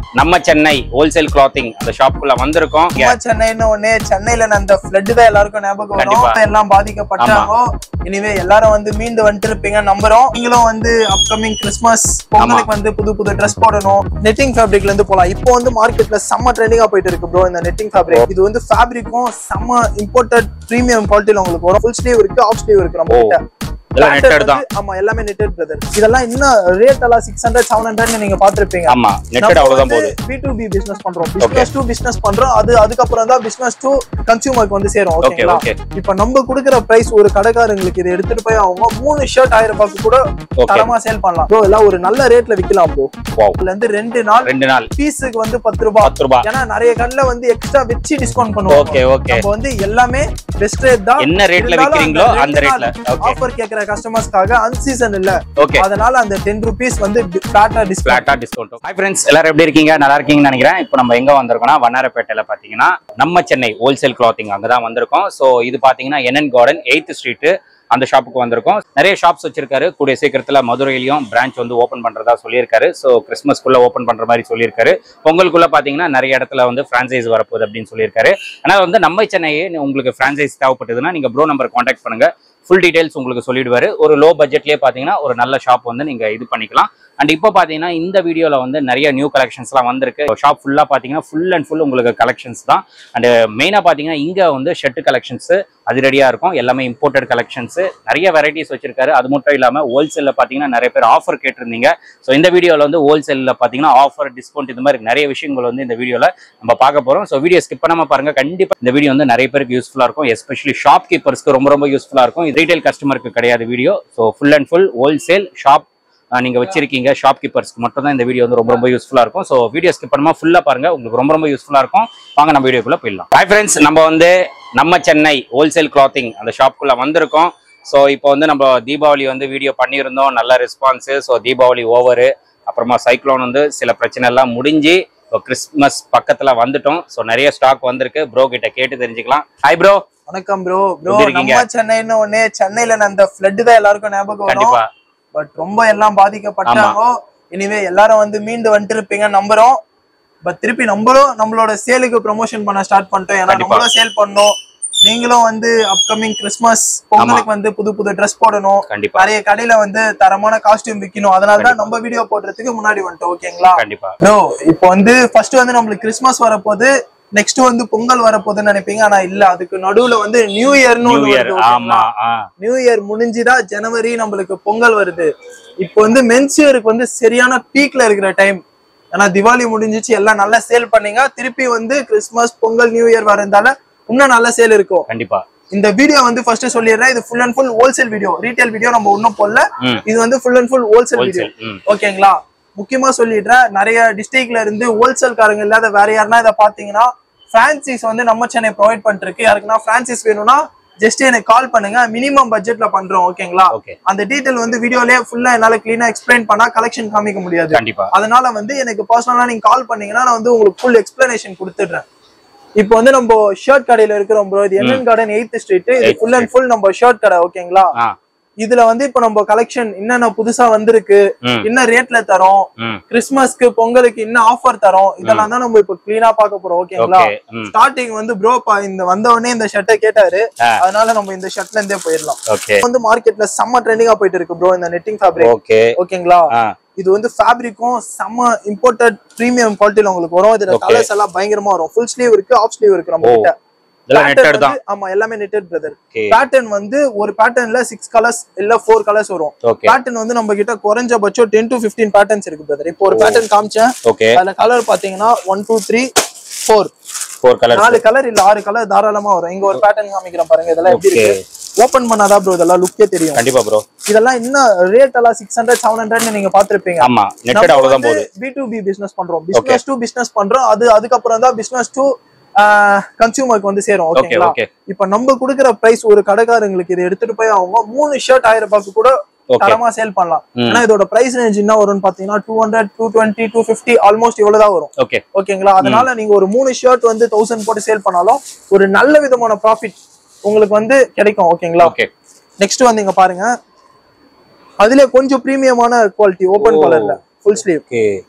நம்ம Chennai wholesale clothing அந்த ஷாப்புக்குள்ள வந்திருக்கோம் இங்க சும்மா சென்னைன்னு ஒண்ணு சென்னையில அந்த ஃபிளட் தான் எல்லாருக்கும் ஞாபகம் கண்டிப்பா. வரும் எல்லாம் பாதிக்கப்பட்டாங்க இனிமே எல்லாரும் வந்து மீண்டு வந்துட்டு இருப்பீங்க நம்புறோம் நீங்களும் வந்து அப்கமிங் கிறிஸ்மஸ் பொங்கலுக்கு வந்து புது புது ட்ரெஸ் போடணும் நெட்டிங் ஃபேப்ரிக்ல இருந்து போலாம் இப்போ வந்து மார்க்கெட்ல செம்ம ட்ரெண்டிங்கா போயிட்டு இருக்கு ப்ரோ இந்த நெட்டிங் ஃபேப்ரிக் இது வந்து ஃபேப்ரிக்கும் செம்ம இம்போர்ட்டட் பிரீமியம் குவாலிட்டில உங்களுக்கு வரும் ஃபுல் ஸ்லீவ் இருக்கு ஆஃப் ஸ்லீவ் இருக்கு நம்ம ஓ. கிட்ட இதெல்லாம் Pattern நெட்டட் தான் வந்து- ஆமா எல்லாமே நெட்டட் பிரதர் இதெல்லாம் இன்னும் ரேட் எல்லாம் சிக்ஸ் ஹண்ட்ரட் செவன் ஹண்ட்ரட் நீங்க பாத்திருப்பீங்க ஆமா நெட்டட் அவ்வளவுதான் போகுது பி டு பி பிசினஸ் பண்றோம் பிசினஸ் டு பிசினஸ் பண்றோம் அது அதுக்கப்புறம் தான் பிசினஸ் டு கன்சியூமருக்கு வந்து சேரும் ஓகே ஓகேங்களா ஓகே இப்ப நம்ம குடுக்குற பிரைஸ் ஒரு கடைக்காரங்களுக்கு இதை எடுத்துட்டு போய் அவங்க மூணு ஷர்ட் ஆயிரம் ரூபாய்க்கு கூட ஓகே தரமா சேல் பண்ணலாம் ப்ரோ எல்லாம் ஒரு நல்ல ரேட்ல விக்கலாம் ப்ரோ வாவ் இதுல இருந்து ரெண்டு நாள் ரெண்டு நாள் பீஸுக்கு வந்து பத்து ரூபாய் பத்து ரூபாய் ஏன்னா நிறைய கடைல வந்து எக்ஸ்ட்ரா வச்சு டிஸ்கவுண்ட் பண்ணுவாங்க ஓகே ஓகே நம்ம வந்து எல்லாமே பெஸ்ட் ரேட் தான் என்ன ரேட்ல விக்கிறீங்களோ அந்த ரேட்ல ஓகே ஆஃபர் கேக்குற கஸ்டமர்ஸ்க்காக அன்சீசன் இல்ல ஓகே அதனால அந்த டென் ருபீஸ் வந்து பிளாட்டா டிஸ்பிளே பிளாட்டா டிஸ்கவுண்ட் ஹாய் ஃப்ரெண்ட்ஸ் எல்லாரும் எப்படி இருக்கீங்க நல்லா இருக்கீங்கன்னு நினைக்கிறேன் இப்போ நம்ம எங்க வந்திருக்கோம்னா வண்ணாரப்பேட்டையில பாத்தீங்கன்னா நம்ம சென்னை ஹோல்சேல் கிளாத்திங் அங்கதான் வந்திருக்கோம் ஸோ இது பாத்தீங்கன்னா என்என் கார்டன் எயித் ஸ்ட்ரீட் அந்த ஷாப்புக்கு வந்திருக்கோம் நிறைய ஷாப்ஸ் வச்சிருக்காரு கூடிய சீக்கிரத்துல மதுரையிலயும் பிரான்ச் வந்து ஓப்பன் பண்றதா சொல்லியிருக்காரு ஸோ கிறிஸ்மஸ்க்குள்ள ஓப்பன் பண்ற மாதிரி சொல்லியிருக்காரு பொங்கலுக்குள்ள பாத்தீங்கன்னா நிறைய இடத்துல வந்து பிரான்சைஸ் வரப்போகுது அப்படின்னு சொல்லியிருக்காரு ஆனால் வந்து நம்ம சென்னையே உங்களுக்கு பிரான்சைஸ் தேவைப்பட்டதுன்னா நீங்க ப்ரோ நம்பர் காண்டாக்ட் பண்ணுங்க ஃபுல் டீடைல்ஸ் உங்களுக்கு சொல்லிடுவாரு ஒரு லோ பட்ஜெட்லயே பாத்தீங்கன்னா ஒரு நல்ல ஷாப் வந்து நீங்க இது பண்ணிக்கலாம் அண்ட் இப்போ பாத்தீங்கன்னா இந்த வீடியோல வந்து நிறைய நியூ கலெக்ஷன்ஸ்லாம் வந்திருக்கு ஷாப் ஃபுல்லா பாத்தீங்கன்னா ஃபுல் அண்ட் ஃபுல் உங்களுக்கு கலெக்ஷன்ஸ் தான் அண்ட் மெயினா பாத்தீங்கன்னா இங்க வந்து ஷர்ட் கலெக்ஷன்ஸ் அதிரடியா இருக்கும் எல்லாமே இம்போர்ட்டட் கலெக்ஷன்ஸ் நிறைய வெரைட்டிஸ் வச்சிருக்காரு அது மட்டும் இல்லாம ஹோல்சேல்ல பாத்தீங்கன்னா நிறைய பேர் ஆஃபர் கேட்டிருந்தீங்க ஸோ இந்த வீடியோல வந்து ஹோல்சேல்ல பாத்தீங்கன்னா ஆஃபர் டிஸ்கவுண்ட் இந்த மாதிரி நிறைய விஷயங்கள் வந்து இந்த வீடியோல நம்ம பார்க்க போறோம் ஸோ வீடியோ ஸ்கிப் பண்ணாம பாருங்க கண்டிப்பா இந்த வீடியோ வந்து நிறைய பேருக்கு யூஸ்ஃபுல்லா இருக்கும் எஸ்பெஷலி ஷாப் கீப்பர்ஸ்க்கு ரொம்ப ரொம்ப யூஸ்ஃபுல்லா இருக்கும் ரீட்டைல் கஸ்டமருக்கு கிடையாது video so full and full wholesale shop நீங்க வச்சிருக்கீங்க ஷாப் கீப்பர்ஸ்க்கு மட்டும் தான் இந்த வீடியோ வந்து ரொம்ப ரொம்ப யூஸ்ஃபுல்லா இருக்கும் ஸோ வீடியோ ஸ்கிப் பண்ணாம ஃபுல்லா பாருங்க உங்களுக்கு ரொம்ப ரொம்ப யூஸ்ஃபுல்லா இருக்கும் வாங்க நம்ம வீடியோக்குள்ள போயிடலாம் ஹாய் ஃப்ரெண்ட்ஸ் நம்ம வந்து நம்ம சென்னை ஹோல்சேல் கிளாத்திங் அந்த ஷாப்புக்குள்ள வந்திருக்கோம் ஸோ இப்போ வந்து நம்ம தீபாவளி வந்து வீடியோ பண்ணியிருந்தோம் நல்ல ரெஸ்பான்ஸு ஸோ தீபாவளி ஓவரு அப்புறமா சைக்ளோன் வந்து சில பிரச்சனை எல்லாம் முடிஞ்சு இப்போ கிறிஸ்மஸ் பக்கத்துல வந்துட்டோம் ஸோ நிறைய ஸ்டாக் வந்திருக்கு ப்ரோ கிட்ட கேட்டு தெரிஞ்சுக்கலாம் ஹாய் ப்ரோ வணக்கம் ப்ரோ ப்ரோ எப்படி இருக்கீங்க? நம்ம சென்னைன்னு ஒண்ணு சென்னையில அந்த ஃபிளட் தான் எல்லாருக்கும் ஞாபகம் வரும் கண்டிப்பா பட் ரொம்ப எல்லாம் பாதிக்கப்பட்டாங்க இனிமே எல்லாரும் வந்து மீண்டு வந்துட்டு இருப்பீங்க நம்புறோம் பட் திருப்பி நம்மளும் நம்மளோட சேலுக்கு ப்ரமோஷன் பண்ண ஸ்டார்ட் பண்ணிட்டோம் ஏன்னா கண்டிப்பா. நம்மளும் சேல் பண்ணோம் நீங்களும் வந்து அப்கமிங் கிறிஸ்மஸ் பொங்கலுக்கு வந்து புது புது ட்ரெஸ் போடணும் கண்டிப்பா நிறைய கடையில வந்து தரமான காஸ்டியூம் விக்கணும் அதனால தான் நம்ம வீடியோ போடுறதுக்கு முன்னாடி வந்துட்டோம் ஓகேங்களா கண்டிப்பா ப்ரோ இப்போ வந்து ஃபர்ஸ்ட் வந்து நம்மளுக்கு கிறிஸ்மஸ் வரப்போகுது நெக்ஸ்ட் வந்து பொங்கல் வரப்போகுதுன்னு நினைப்பீங்க ஆனா இல்ல அதுக்கு நடுவுல வந்து நியூ இயர்னு நியூ ஒண்ணு இயர் வருது ஆமா ஓகேங்களா? ஆ நியூ இயர் முடிஞ்சுதான் ஜனவரி நம்மளுக்கு பொங்கல் வருது இப்போ வந்து மென்ஸ் இயருக்கு வந்து சரியான பீக்ல இருக்கிற டைம் ஏன்னா திவாலி முடிஞ்சிச்சு எல்லாம் நல்லா சேல் பண்ணீங்க திருப்பி வந்து கிறிஸ்மஸ் பொங்கல் நியூ இயர் வரதால இன்னும் நல்ல சேல் இருக்கும் கண்டிப்பா இந்த வீடியோ வந்து ஃபர்ஸ்ட் சொல்லிடுறேன் இது full and full wholesale video retail video நம்ம இன்னும் போடல ம் இது வந்து full and full wholesale video wholesale ம் ஓகேங்களா முக்கியமா சொல்லிடுறேன் நிறைய டிஸ்ட்ரிக்ட்ல இருந்து ஹோல்சேல் காரங்க இல்லாத வேற யாருன்னா இதை பாத்தீங்கன்னா பிரான்சிஸ் வந்து நம்ம சென்னை ப்ரொவைட் பண்ணிட்டு இருக்கு யாருக்குன்னா பிரான்சிஸ் வேணும்னா ஜஸ்ட் எனக்கு கால் பண்ணுங்க மினிமம் பட்ஜெட்ல பண்றோம் ஓகேங்களா ஓகே அந்த டீடைல் வந்து வீடியோலயே ஃபுல்லா என்னால கிளீனா எக்ஸ்பிளைன் பண்ணா கலெக்ஷன் காமிக்க முடியாது கண்டிப்பா அதனால வந்து எனக்கு பர்சனலா நீங்க கால் பண்ணீங்கன்னா நான் வந்து உங்களுக்கு ஃபுல் எக்ஸ்பிளனேஷன் கொடுத்துடுறேன் இப்போ வந்து நம்ம ஷர்ட் கடையில இருக்கிறோம் ப்ரோ இது என்னன் கார்டன் எயித் ஸ்ட்ரீட் இது Eighth ஃபுல் அண்ட் ஃபுல் நம்ம ஷர்ட் கடை ஓகேங்களா ஆ இதுல வந்து இப்போ நம்ம கலெக்ஷன் என்னென்ன புதுசா வந்திருக்கு ம் என்ன ரேட்ல தரோம் ம் கிறிஸ்மஸ்க்கு பொங்கலுக்கு என்ன ஆஃபர் தரோம் இதெல்லாம் தான் நம்ம இப்போ கிளீனா பார்க்க போறோம் ஓகேங்களா ஓகே ம் ஸ்டார்டிங் வந்து ப்ரோ இந்த வந்த உடனே இந்த ஷர்ட்டை கேட்டாரு ஆ. அதனால நம்ம இந்த ஷர்ட்ல இருந்தே போயிடலாம் ஓகே வந்து மார்க்கெட்ல செம்ம ட்ரெண்டிங்கா போயிட்டு இருக்கு ப்ரோ இந்த நெட்டிங் ஃபேப்ரிக் ஓகே ஓகேங்களா ஆ இது வந்து ஃபேப்ரிக்கும் செம்ம இம்போர்ட்டட் பிரீமியம் குவாலிட்டில உங்களுக்கு வரும் இதுல Okay. கலர்ஸ் எல்லாம் பயங்கரமா வரும் ஃபுல் ஸ்லீவ் இருக்கு ஆஃப் ஸ்லீவ் இருக்கு நம்ம ஓ. கிட்ட இதெல்லாம் Pattern நெட்டட் தான் வந்து- ஆமா எல்லாமே நெட்டட் பிரதர் ஓகே பேட்டர்ன் வந்து ஒரு பேட்டர்ன்ல சிக்ஸ் கலர்ஸ் இல்ல ஃபோர் கலர்ஸ் வரும் ஓகே பேட்டர்ன் வந்து நம்ம கிட்ட குறைஞ்சபட்சம் டென் டு 15 பேட்டர்ன்ஸ் இருக்கு பிரதர் இப்போ ஒரு ஓ. பேட்டர்ன் காமிச்சேன் ஓகே அதுல கலர் பாத்தீங்கன்னா one two three four four colours நாலு கலர் இல்ல ஆறு கலர் தாராளமா வரும் இங்க ஒரு பேட்டர்ன் காமிக்கிறேன் பாருங்க இதெல்லாம் எப்படி ஓகே இருக்கு ஓபன் பண்ணாதான் ப்ரோ இதெல்லாம் லுக்கே தெரியும் கண்டிப்பா ப்ரோ இதெல்லாம் இன்னும் ரேட் எல்லாம் சிக்ஸ் ஹண்ட்ரட் செவன் ஹண்ட்ரட் நீங்க பாத்திருப்பீங்க ஆமா நெட்டட் அவ்வளவுதான் போகுது பி டு பி பிசினஸ் பண்றோம் பிசினஸ் டு பிசினஸ் பண்றோம் அது அதுக்கப்புறம் தான் பிசினஸ் டு கன்சியூமருக்கு வந்து சேரும் ஓகே ஓகேங்களா ஓகே இப்ப நம்ம குடுக்குற பிரைஸ் ஒரு கடைக்காரங்களுக்கு இதை எடுத்துட்டு போய் அவங்க மூணு ஷர்ட் ஆயிரம் ரூபாய்க்கு கூட ஓகே தரமா சேல் பண்ணலாம் ம். ஆனா இதோட பிரைஸ் ரேஞ்ச் என்ன வரும்னு பாத்தீங்கன்னா two hundred two twenty two fifty almost இவ்வளவுதான் வரும் ஓகே ஓகேங்களா அதனால நீங்க ஒரு மூணு ஷர்ட் வந்து தௌசண்ட் போட்டு சேல் பண்ணாலும் ஒரு நல்ல விதமான ப்ராஃபிட் உங்களுக்கு வந்து கிடைக்கும் ஓகேங்களா ஓகே நெக்ஸ்ட் வந்து இங்க பாருங்க அதுல கொஞ்சம் பிரீமியமான குவாலிட்டி ஓபன் ஓ. கலர்ல ஃபுல் ஸ்லீவ் ஓகே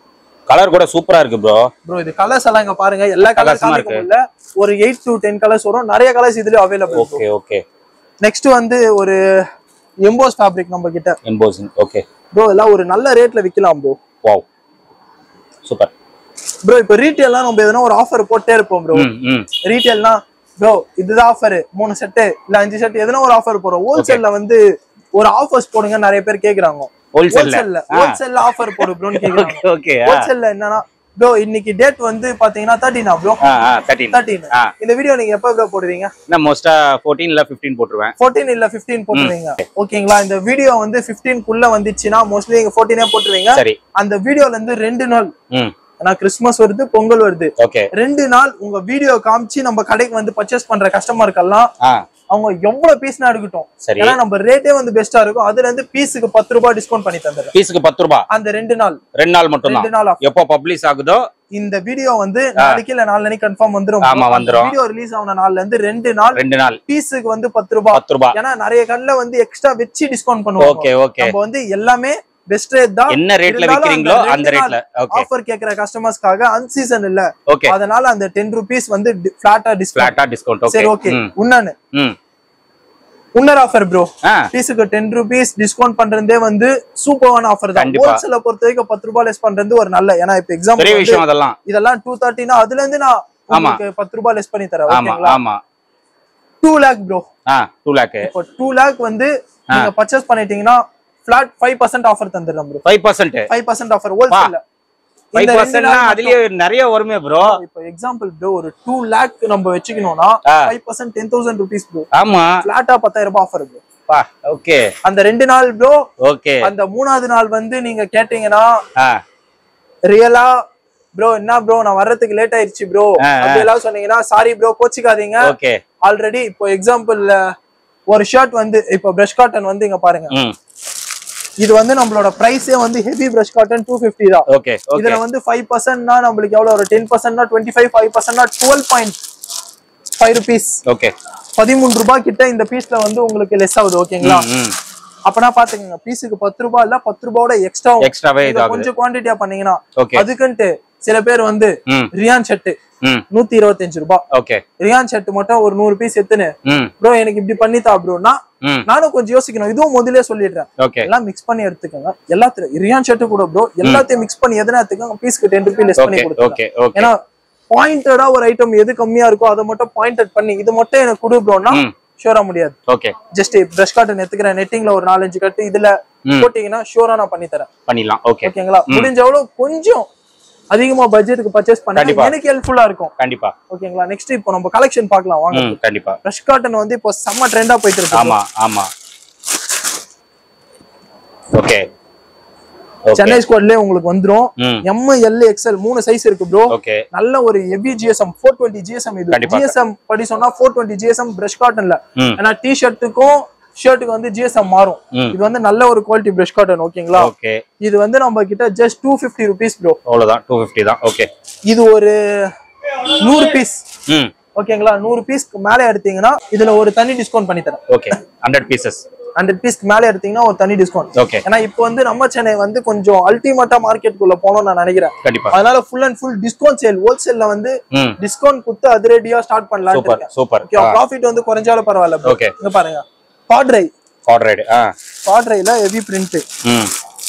கலர் கூட சூப்பரா இருக்கு ப்ரோ ப்ரோ இது கலர்ஸ் எல்லாம் இங்க பாருங்க எல்லா கலர்ஸ் Colours எல்லாம் காமிக்க முடியல ஒரு எயிட் டு டென் கலர்ஸ் வரும் நிறைய கலர்ஸ் இதுல அவைலபிள் ஓகே ஓகே நெக்ஸ்ட் வந்து ஒரு எம்போஸ் ஃபேப்ரிக் நம்ம கிட்ட எம்போசிங் ஓகே ப்ரோ எல்லாம் ஒரு நல்ல ரேட்ல விக்கலாம் ப்ரோ வாவ் சூப்பர் ப்ரோ இப்போ ரீட்டெயிலாம் நம்ம எதனா ஒரு ஆஃபர் போட்டே இருப்போம் ப்ரோ ம் ம் ரீட்டெயில்னா ப்ரோ இதுதான் ஆஃபர் மூணு செட்டு இல்ல அஞ்சு செட் எதனா ஒரு ஆஃபர் போறோம் ஹோல்சேல்ல வந்து ஒரு ஆஃபர்ஸ் போடுங்க நிறைய பேர் கேக்குறாங்க ஹோல்சேல்ல ஹோல்சேல்ல ஹோல்சேல்ல ஆஃபர் போடு ப்ரோன்னு கேக்குறாங்க ஓகே ஓகே ஹோல்சேல்ல என்னன்னா ப்ரோ இன்னைக்கு டேட் வந்து பாத்தீங்கன்னா தேர்ட்டினா ப்ரோ ஆ ஆ தேர்ட்டீன் தேர்ட்டின் ஆ. இந்த வீடியோ நீங்க எப்ப ப்ரோ போடுவீங்க நான் மோஸ்டா ஃபோர்டீன் இல்ல ஃபிஃப்டீன் போட்டுருவேன் ஃபோர்டீன் இல்ல பிப்டீன் போட்டுருவீங்க ஓகேங்களா இந்த வீடியோ வந்து 15 குள்ள வந்துச்சுன்னா மோஸ்ட்லி நீங்க ஃபோர்டீனே போட்டுருவீங்க சரி அந்த வீடியோல இருந்து ரெண்டு நாள் ம் ஏன்னா கிறிஸ்மஸ் வருது பொங்கல் வருது ஓகே ரெண்டு நாள் உங்க வீடியோ காமிச்சு நம்ம கடைக்கு வந்து பர்ச்சேஸ் பண்ற கஸ்டமருக்கெல்லாம் ஆ அவங்க எவ்வளவு பீஸ்னா எடுக்கட்டும் சரி ஏன்னா நம்ம ரேட்டே வந்து பெஸ்டா இருக்கும் அதுல இருந்து பீஸுக்கு பத்து ரூபாய் டிஸ்கவுண்ட் பண்ணி தந்துடுறேன் பீஸுக்கு பத்து ரூபாய் அந்த ரெண்டு நாள் ரெண்டு நாள் மட்டும் ரெண்டு நாள் off. எப்போ பப்ளிஷ் ஆகுதோ இந்த வீடியோ வந்து நாளைக்கு இல்ல நாளைக்கு கன்ஃபார்ம் வந்துரும் ஆமா, வந்துரும். வீடியோ ரிலீஸ் ஆன நாள்ல இருந்து ரெண்டு நாள் ரெண்டு நாள் பீஸுக்கு வந்து பத்து ரூபாய் பத்து ரூபாய் ஏன்னா நிறைய கடைல வந்து எக்ஸ்ட்ரா வச்சு டிஸ்கவுண்ட் பண்ணுவாங்க ஓகே ஓகே நம்ம வந்து எல்லாமே பெஸ்ட் ரேட் தான் என்ன ரேட்ல இருந்தாலும் விக்கிறீங்களோ அந்த அந்த ரெண்டு ரேட்ல ஓகே ஆஃபர் கேக்குற கஸ்டமர்ஸ்க்காக அன்சீசன் இல்ல ஓகே அதனால அந்த டென் ருபீஸ் வந்து பிளாட்டா டிஸ்கவுண்ட் பிளாட்டா டிஸ்கவுண்ட் ஓகே சரி ஓகே ம் உன்னன்னு ம் உன்னர் ஆஃபர் ப்ரோ ஆ பீஸுக்கு டென் ருபீஸ் டிஸ்கவுண்ட் பண்றதே வந்து சூப்பரான ஆஃபர் தான் கண்டிப்பா. ஹோல்சேல பொறுத்த வரைக்கும் பத்து ரூபாய் லெஸ் பண்றது ஒரு நல்ல ஏன்னா இப்ப பெரிய எக்ஸாம்பிள் விஷயம் அதெல்லாம் இதெல்லாம் டூ தேர்ட்டினா அதுல இருந்து நான் உங்களுக்கு பத்து ரூபாய் லெஸ் பண்ணி தரேன் ஆமா ஓகேங்களா ஆமா டூ லேக் ப்ரோ ஆ டூ லேக் இப்போ டூ லேக் வந்து நீங்க பர்ச்சேஸ் பண்ணிட்டீங்கன்னா பிளாட் ஃபைவ் பர்சன்ட் ஆஃபர் தந்துடுறோம் bro five percent five percent offer ஹோல்சேல்ல ஃபைவ் பர்சன்ட்னா அதுலயே நிறைய வருமே ப்ரோ இப்போ எக்ஸாம்பிள் ப்ரோ ஒரு டூ லேக் நம்ம வச்சுக்கணும்னா ஆ. Five percent ten thousand rupees bro ஆமா பிளாட்டா பத்தாயிரம் ரூபாய் ஆஃபர் ப்ரோ பா ஓகே அந்த ரெண்டு நாள் ப்ரோ ஓகே அந்த மூணாவது நாள் வந்து நீங்க கேட்டீங்கன்னா ஆ ரியலா ப்ரோ என்ன ப்ரோ நான் வர்றதுக்கு லேட் ஆயிருச்சு ப்ரோ ஆ, ஆ. அப்படி எல்லாம் சொன்னீங்கன்னா சாரி ப்ரோ கோச்சிக்காதீங்க ஓகே ஆல்ரெடி இப்போ எக்ஸாம்பிள் ஒரு ஷர்ட் வந்து இப்போ பிரஷ் காட்டன் வந்து இங்க பாருங்க ம் இது வந்து நம்மளோட பிரைஸே வந்து heavy fresh cotton two fifty தான் ஓகே ஓகே இதுல வந்து ஃபைவ் பர்சன்ட்னா நம்மளுக்கு எவ்வளவு ஒரு டென் பர்சன்ட்னா டுவெண்ட்டி ஃபைவ் ஃபைவ் பர்சன்ட்னா twelve point five rupees okay பதிமூணு ரூபாய் கிட்ட இந்த பீஸ்ல வந்து உங்களுக்கு லெஸ் ஆகுது ஓகேங்களா ம் அப்பனா பாத்துக்கோங்க பீஸுக்கு பத்து ரூபாய் இல்ல பத்து ரூபாயோட எக்ஸ்ட்ரா எக்ஸ்ட்ராவே இதாகுது கொஞ்சம் குவான்டிட்டியா பண்ணீங்கன்னா ஓகே அதுக்குன்ட்டு சில பேர் வந்து ம் ரியான் ஷர்ட் ம் நூத்தி இருபத்தஞ்சு ரூபாய் ஓகே ரியான் ஷர்ட் மட்டும் ஒரு நூறு பீஸ் எத்துன்னு ம் ப்ரோ எனக்கு இப்படி பண்ணித்தா ப்ரோனா ம் நானும் கொஞ்சம் யோசிக்கணும் இதுவும் முதல்ல சொல்லிடுறேன் ஓகே எல்லாம் மிக்ஸ் பண்ணி எடுத்துக்கோங்க எல்லாத்தையும் ரியான் ஷர்ட் கூட ப்ரோ எல்லாத்தையும் மிக்ஸ் பண்ணி எதனா எடுத்துக்கோங்க பீஸ்க்கு டென் ருபி லெஸ் பண்ணி ஓகே கொடுத்துருங்க ஓகே ஓகே ஏன்னா பாயிண்டடா ஒரு ஐட்டம் எது கம்மியா இருக்கோ அதை மட்டும் பாயிண்டட் பண்ணி இது மட்டும் எனக்கு கொடு ப்ரோனா ம் ஷூரா முடியாது ஓகே ஜஸ்ட் பிரஷ் காட்டன் எடுத்துக்கிறேன் நெட்டிங்ல ஒரு நாலஞ்சு கட்டு இதுல ம். போட்டீங்கன்னா ஷூரா நான் பண்ணி தரேன் பண்ணிடலாம் ஓகே ஓகேங்களா முடிஞ்ச எவ்வளவு கொஞ்சம் அதிகமா பட்ஜெட்டுக்கு பர்ச்சேஸ் பண்ணி கண்டிப்பா. எனக்கு ஹெல்ப்ஃபுல்லா இருக்கும் கண்டிப்பா ஓகேங்களா நெக்ஸ்ட் இப்போ நம்ம கலெக்ஷன் பார்க்கலாம் வாங்க ம் கண்டிப்பா பிரஷ் காட்டன் வந்து இப்போ செம்ம ட்ரெண்டா போயிட்டு இருக்கு ஆமா ஆமா ஓகே ஓகே சென்னை ஸ்குவாட்லயே உங்களுக்கு வந்துரும் ம் எம் எல் எக்ஸ்எல் மூணு சைஸ் இருக்கு ப்ரோ ஓகே நல்ல ஒரு heavy GSM four twenty GSM இது கண்டிப்பா. ஜிஎஸ்எம் படி சொன்னா ஃபோர் டுவெண்ட்டி ஜிஎஸ்எம் பிரஷ் காட்டன்ல ம் ஏன்னா டி ஷர்ட்டுக்கும் ஷர்ட்டுக்கு வந்து ஜிஎஸ்எம் மாறும் ம் இது வந்து நல்ல ஒரு குவாலிட்டி பிரஷ் காட்டன் ஓகேங்களா ஓகே இது வந்து நம்ம கிட்ட just two fifty rupees bro அவ்வளவுதான் டூ ஃபிஃப்டி தான் ஓகே இது ஒரு நூறு பீஸ் ம் ஓகேங்களா நூறு பீஸ்க்கு மேலே எடுத்தீங்கன்னா இதுல ஒரு தனி டிஸ்கவுண்ட் பண்ணி தரேன் ஓகே ஹண்ட்ரட் பீசஸ் ஹண்ட்ரட் பீஸ்க்கு மேலே எடுத்தீங்கன்னா ஒரு தனி டிஸ்கவுண்ட் ஓகே ஏன்னா இப்போ வந்து நம்ம சென்னை வந்து கொஞ்சம் அல்டிமேட்டா மார்க்கெட்டுக்குள்ள போகணும்னு நான் நினைக்கிறேன் கண்டிப்பா அதனால full and full discount sale ஹோல்சேல்ல வந்து ம் டிஸ்கவுண்ட் கொடுத்து அதிரடியா ஸ்டார்ட் பண்ணலாம்னு சூப்பர் இருக்கேன் சூப்பர் ஓகே ப்ராஃபிட் வந்து குறைஞ்சாலும் பரவாயில்ல bro. Okay. இங்க பாருங்க பாட்ரை ஆர்டர் ஆ பாட்ரைல ஹெவி பிரிண்ட் ம்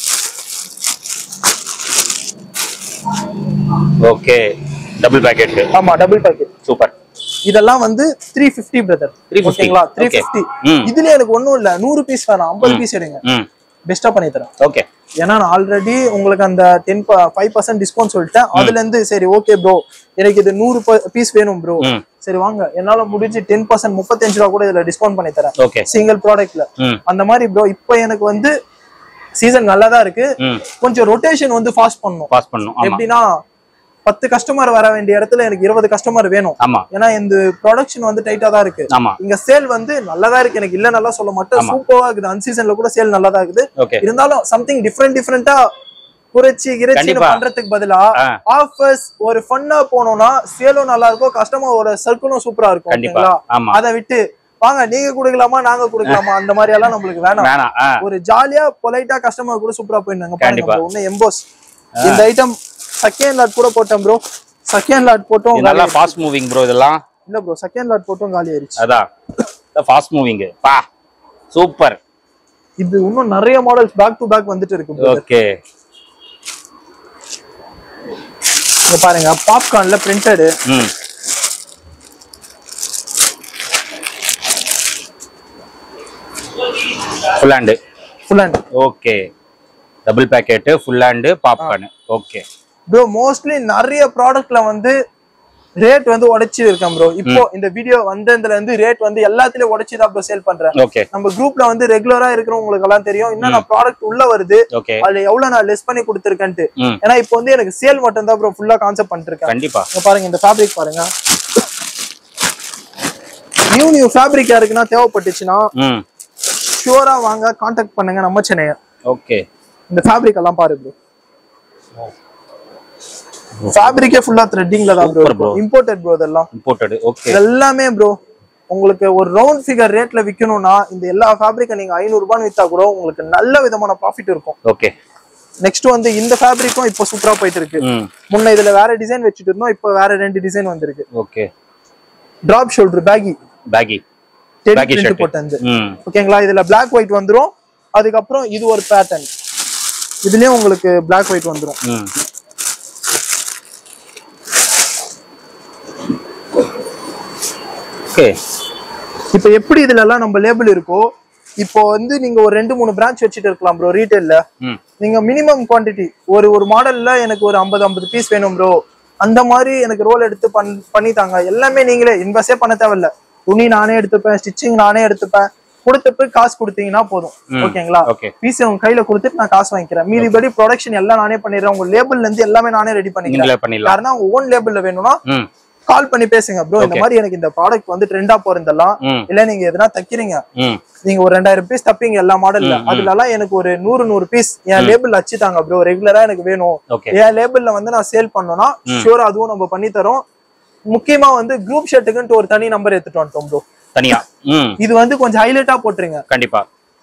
ஓகே டபுள் பேக்கெட் ஆமா டபுள் பேக்கெட் சூப்பர் இதெல்லாம் வந்து த்ரீ ஃபிஃப்டி பிரதர் 350. ஓகேங்களா த்ரீ Okay. ஃபிஃப்டி ம் இதுல எனக்கு ஒண்ணும் இல்ல நூறு பீஸ் வேணாம் ஐம்பது பீஸ் எடுங்க ம் பெஸ்டா பண்ணி தரேன் ஓகே ஏன்னா நான் ஆல்ரெடி உங்களுக்கு அந்த டென் ஃபைவ் பர்சன்ட் டிஸ்கவுண்ட் சொல்லிட்டேன் அதுல இருந்து சரி ஓகே ப்ரோ எனக்கு இது நூறு பீஸ் வேணும் ப்ரோ ம் சரி வாங்க என்னால முடிஞ்சு டென் பர்சன்ட் முப்பத்தஞ்சு ரூபா கூட இதுல டிஸ்கவுண்ட் பண்ணி தரேன் ஓகே சிங்கிள் ப்ராடக்ட்ல ம் அந்த மாதிரி ப்ரோ இப்போ எனக்கு வந்து சீசன் நல்லா தான் இருக்கு ம் கொஞ்சம் ரொட்டேஷன் வந்து ஃபாஸ்ட் பண்ணும் பாஸ் பண்ணும் ஆமா எப்படின்னா பத்து கஸ்டமர் வர வேண்டிய இடத்துல எனக்கு இருபது கஸ்டமர் வேணும் ஆமா ஏன்னா இந்த ப்ரொடக்ஷன் வந்து டைட்டா தான் இருக்கு ஆமா இங்க சேல் வந்து நல்லதா இருக்கு எனக்கு இல்ல நல்லா சொல்ல மாட்டேன் சூப்பரா இருக்குது அன்சீசன்ல கூட சேல் நல்லா தான் இருக்குது ஓகே இருந்தாலும் சம்திங் டிஃப்ரெண்ட் டிஃப்ரெண்டா குறைச்சி இறைச்சி கண்டிப்பா. பண்றதுக்கு பதிலா ஆ. ஆஃபர்ஸ் ஒரு ஃபன்னா போனோம்னா சேலும் நல்லா இருக்கும் கஸ்டமரோட சர்க்கிளும் சூப்பரா இருக்கும் கண்டிப்பா ஓகேங்களா ஆமா அதை விட்டு வாங்க நீங்க கொடுக்கலாமா நாங்க கொடுக்கலாமா அந்த மாதிரி எல்லாம் நம்மளுக்கு வேணாம் வேணாம் ஆ ஒரு ஜாலியா பொலைட்டா கஸ்டமர் கூட சூப்பரா போயிருந்தாங்க பாருங்க கண்டிப்பா. bro. இன்னும் எம்போஸ் இந்த ஐட்டம் செகண்ட் லாட் கூட போட்டேன் ப்ரோ செகண்ட் லாட் போட்டும் இது நல்லா ஃபாஸ்ட் மூவிங் ப்ரோ இதெல்லாம் இல்ல ப்ரோ செகண்ட் லாட் போட்டும் காலி ஆயிருச்சு அதான் ஃபாஸ்ட் மூவிங் பா சூப்பர் இது இன்னும் நிறைய மாடல்ஸ் பேக் டு பேக் வந்துட்டு இருக்கு bro. ஓகே இங்க பாருங்க பாப்கார்ன்ல பிரிண்டடு ம் full hand full and okay double packet full hand popcorn okay bro mostly நிறைய ப்ராடக்ட்ல வந்து ரேட் வந்து உடைச்சு இருக்கேன் ப்ரோ இப்போ இந்த வீடியோ வந்ததுல இருந்து ரேட் வந்து எல்லாத்துலயும் உடைச்சு தான் ப்ரோ சேல் பண்றேன் ஓகே நம்ம குரூப்ல வந்து ரெகுலரா இருக்கிறவங்களுக்கு எல்லாம் தெரியும் இன்னும் நான் ப்ராடக்ட் உள்ள வருது ஓகே அதுல எவ்வளவு நான் லெஸ் பண்ணி கொடுத்துருக்கேன்ட்டு ம் ஏன்னா இப்போ வந்து எனக்கு சேல் மட்டும் தான் ப்ரோ ஃபுல்லா கான்செப்ட் பண்ணிட்டு இருக்கேன் கண்டிப்பா இங்க பாருங்க இந்த ஃபேப்ரிக் பாருங்க நியூ நியூ ஃபேப்ரிக் யாருக்குன்னா தேவைப்பட்டுச்சுன்னா ம் ஷூரா வாங்க காண்டாக்ட் பண்ணுங்க நம்ம சென்னைய ஓகே இந்த ஃபேப்ரிக் எல்லாம் பாரு ப்ரோ ஃபேப்ரிக்கே ஃபுல்லா த்ரெட்டிங்ல தான் Super bro. Bro imported bro இதெல்லாம் இம்போர்ட்டடு ஓகே இது எல்லாமே ப்ரோ உங்களுக்கு ஒரு ரவுண்ட் ஃபிகர் ரேட்ல விக்கணும்னா இந்த எல்லா ஃபேப்ரிக்கை நீங்க ஐநூறு ரூபான்னு வித்தா கூட உங்களுக்கு நல்ல விதமான ப்ராஃபிட் இருக்கும் ஓகே நெக்ஸ்ட் வந்து இந்த ஃபேப்ரிக்கும் இப்போ சூப்பரா போயிட்டு இருக்கு ம் முன்ன இதுல வேற டிசைன் வச்சுட்டு இருந்தோம் இப்போ வேற ரெண்டு டிசைன் வந்திருக்கு okay drop shoulder baggy baggy teddy Baggy print shirt. போட்டது ம் ஓகேங்களா இதுல பிளாக் ஒயிட் வந்துரும் அதுக்கப்புறம் இது ஒரு பேட்டர்ன் இதுலயும் உங்களுக்கு பிளாக் ஒயிட் வந்துரும் ம் ஓகே இப்போ எப்படி இதுல எல்லாம் நம்ம லேபிள் இருக்கோ இப்போ வந்து நீங்க ஒரு ரெண்டு மூணு பிரான்ச் வச்சுட்டு இருக்கலாம் ப்ரோ ரீட்டைல்ல ம் நீங்க மினிமம் குவாண்டிட்டி ஒரு ஒரு மாடல்ல எனக்கு ஒரு ஐம்பது ஐம்பது பீஸ் வேணும் ப்ரோ அந்த மாதிரி எனக்கு ரோல் எடுத்து பண் பண்ணித்தாங்க எல்லாமே நீங்களே இன்வெஸ்டே பண்ண தேவையில்ல துணி நானே எடுத்துப்பேன் ஸ்டிச்சிங் நானே எடுத்துப்பேன் கொடுத்துட்டு காசு கொடுத்தீங்கன்னா போதும் ம். ஓகேங்களா ஓகே பீஸ் உங்க கையில கொடுத்துட்டு நான் காசு வாங்கிக்கிறேன் மீதிபடி ப்ரொடக்ஷன் எல்லாம் நானே பண்ணிடுறேன் உங்க லேபிள்ல இருந்து எல்லாமே நானே ரெடி பண்ணிக்கிறேன் நீங்களே பண்ணிடலாம் யாருன்னா உங்க ஓன் லேபிள்ல வேணும்னா ம் கால் பண்ணி பேசுங்க ப்ரோ இந்த மாதிரி எனக்கு இந்த ப்ராடக்ட் வந்து ட்ரெண்டா போறதெல்லாம் ம் இல்ல நீங்க எதனா தைக்கிறீங்க ம் நீங்க ஒரு ரெண்டாயிரம் பீஸ் தப்பீங்க எல்லா மாடல்ல அதுல எல்லாம் எனக்கு ஒரு நூறு நூறு பீஸ் என் லேபிள் அச்சுட்டாங்க ப்ரோ ரெகுலரா எனக்கு வேணும் ஓகே என் லேபிள்ல வந்து நான் சேல் பண்ணோம்னா ஷூர் அதுவும் நம்ம பண்ணி தரோம் முக்கியமா வந்து குரூப் ஷர்ட்டுக்குன்ட்டு ஒரு தனி நம்பர் எடுத்துட்டு வந்துட்டோம் ப்ரோ தனியா ம் இது வந்து கொஞ்சம் ஹைலைட்டா போட்டுருங்க கண்டிப்பா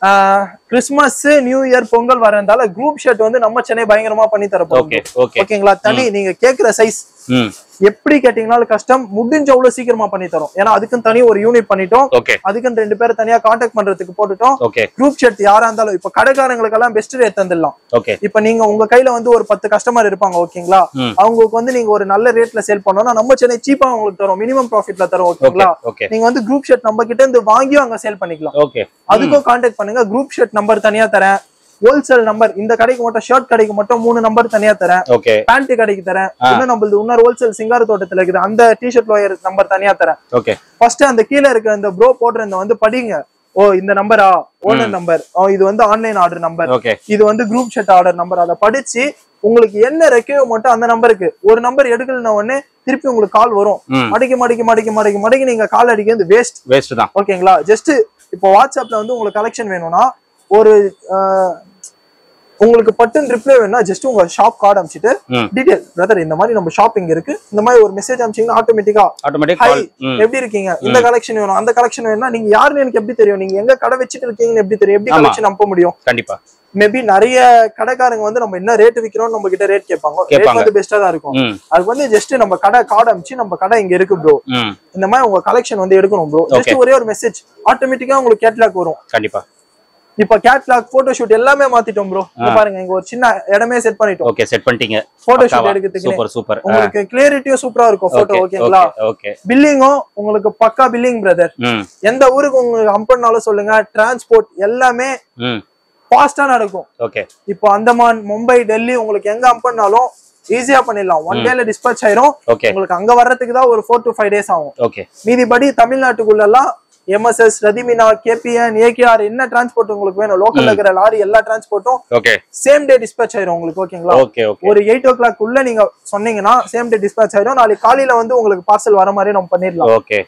கிறிஸ்மஸ் நியூ இயர் பொங்கல் வரதால குரூப் ஷர்ட் வந்து நம்ம சென்னை பயங்கரமா பண்ணி தர போறோம் ஓகே ஓகே ஓகேங்களா தனி நீங்க கேக்குற சைஸ் ம் எப்படி கேட்டீங்கனாலும் கஷ்டம் முடிஞ்ச அவ்வளவு சீக்கிரமா பண்ணி தரோம் ஏன்னா அதுக்குன்னு தனி ஒரு யூனிட் பண்ணிட்டோம் ஓகே அதுக்குன்னு ரெண்டு பேரை தனியா காண்டாக்ட் பண்றதுக்கு போட்டுட்டோம் ஓகே குரூப் ஷர்ட் யாரா இருந்தாலும் இப்ப கடைக்காரங்களுக்கெல்லாம் பெஸ்ட் ரேட் தந்துடலாம் ஓகே இப்ப நீங்க உங்க கையில வந்து ஒரு பத்து கஸ்டமர் இருப்பாங்க ஓகேங்களா ம். அவங்களுக்கு வந்து நீங்க ஒரு நல்ல ரேட்ல சேல் பண்ணோம்னா நம்ம சென்னை சீப்பா உங்களுக்கு தரோம் மினிமம் ப்ராஃபிட்ல தரோம் ஓகே ஓகேங்களா ஓகே நீங்க வந்து குரூப் ஷர்ட் நம்ம கிட்ட இருந்து வாங்கியும் அங்க சேல் பண்ணிக்கலாம் ஓகே அதுக்கும் காண்டாக்ட் பண்ணுங்க குரூப் ஷர்ட் நம்பர் தனியா தரேன் ஹோல்சேல் நம்பர் இந்த கடைக்கு மட்டும் ஷர்ட் கடைக்கு மட்டும் மூணு நம்பர் தனியா தரேன் ஓகே பேண்ட் கடைக்கு தரேன் இன்னும் நம்மளது இன்னொரு ஹோல்சேல் சிங்கார தோட்டத்துல இருக்குது அந்த டிஷர்ட் லோயர் நம்பர் தனியா தரேன் ஓகே ஃபர்ஸ்ட் அந்த கீழே இருக்க இந்த ப்ரோ போடுற இந்த வந்து படிங்க ஓ இந்த நம்பரா ஓனர் நம்பர் ஓ இது வந்து ஆன்லைன் ஆர்டர் நம்பர் ஓகே இது வந்து குரூப் ஷர்ட் ஆர்டர் நம்பர் அதை படிச்சு உங்களுக்கு என்ன ரெக்கையோ மட்டும் அந்த நம்பருக்கு ஒரு நம்பர் எடுக்கலன உடனே திருப்பி உங்களுக்கு கால் வரும் ம் மடிக்க மடிக்க மடிக்க மடிக்க மடிக்க நீங்க கால் அடிக்கிறது வேஸ்ட் வேஸ்ட் தான் ஓகேங்களா ஜஸ்ட் இப்போ வாட்ஸ்அப்ல வந்து உங்களுக்கு கலெக்ஷன் வேணும்னா ஒரு ஆஹ், உங்களுக்கு பட்டுன்னு ரிப்ளை வேணும்னா ஜஸ்ட் உங்க ஷாப் கார்டு அனுப்பிச்சிட்டு ம் டீடைல் பிரதர் இந்த மாதிரி நம்ம ஷாப்பிங் இருக்கு இந்த மாதிரி ஒரு மெசேஜ் அனுப்பிச்சீங்கன்னா ஆட்டோமேட்டிக்கா ஆட்டோமேட்டிக் ஹாய் கால் ம் எப்படி இருக்கீங்க இந்த கலெக்ஷன் வேணும் அந்த கலெக்ஷன் வேணும்னா நீங்க யாருன்னு எனக்கு எப்படி தெரியும் நீங்க எங்க கடை வச்சுட்டு இருக்கீங்கன்னு எப்படி தெரியும் எப்படி ஆமா. கலெக்ஷன் அனுப்ப முடியும் கண்டிப்பா மேபி நிறைய கடைக்காரங்க வந்து நம்ம என்ன ரேட் விக்கிறோம் நம்ம கிட்ட ரேட் கேட்பாங்க ரேட் கேட்பாங்க. வந்து பெஸ்டா தான் இருக்கும் ம் அதுக்கு வந்து ஜஸ்ட் நம்ம கடை கார்டு அனுப்பிச்சு நம்ம கடை இங்க இருக்கு ப்ரோ ம் இந்த மாதிரி உங்க கலெக்ஷன் வந்து எடுக்கணும் ப்ரோ ஜஸ்ட் ஒரே ஒரு மெசேஜ் ஆட்டோமேட்டிக்கா உங்களுக்கு கேட்லாக் வரும் கண்டிப்பா இப்ப கேட்லாக் போட்டோ ஷூட் எல்லாமே மாத்திட்டோம் ப்ரோ பாருங்க இங்க ஒரு சின்ன இடமே செட் பண்ணிட்டோம் ஓகே செட் பண்ணிட்டீங்க போட்டோ ஷூட் எடுக்கிறதுக்கு சூப்பர் சூப்பர் உங்களுக்கு கிளியரிட்டியும் சூப்பரா இருக்கும் போட்டோ ஓகே ஓகேங்களா ஓகே பில்லிங்கும் உங்களுக்கு பக்கா பில்லிங் பிரதர் ம் எந்த ஊருக்கு உங்களுக்கு அம்பன்னாலும் சொல்லுங்க டிரான்ஸ்போர்ட் எல்லாமே ம் ஃபாஸ்டா நடக்கும் ஓகே இப்போ அந்தமான் மும்பை டெல்லி உங்களுக்கு எங்க அம்பன்னாலும் ஈஸியா பண்ணிடலாம் ஒன் டேல டிஸ்பேச் ஆயிரும் ஓகே உங்களுக்கு அங்க வர்றதுக்கு தான் ஒரு ஃபோர் டு ஃபைவ் டேஸ் ஆகும் ஓகே மீதிபடி தமிழ்நாட்டுக்குள்ள எல்லாம் எம்எஸ்எஸ் ரதிமினா கேபிஎன் ஏகேஆர் என்ன டிரான்ஸ்போர்ட் உங்களுக்கு வேணும் லோக்கல்ல இருக்கிற லாரி எல்லா டிரான்ஸ்போர்ட்டும் ஓகே சேம் டே டிஸ்பேச் ஆயிரும் உங்களுக்கு ஓகேங்களா ஓகே ஓகே ஒரு எயிட் ஓ கிளாக் உள்ள நீங்க சொன்னீங்கன்னா சேம் டே டிஸ்பேச் ஆயிரும் நாளைக்கு காலையில வந்து உங்களுக்கு பார்சல் வர மாதிரி நம்ம பண்ணிடலாம் ஓகே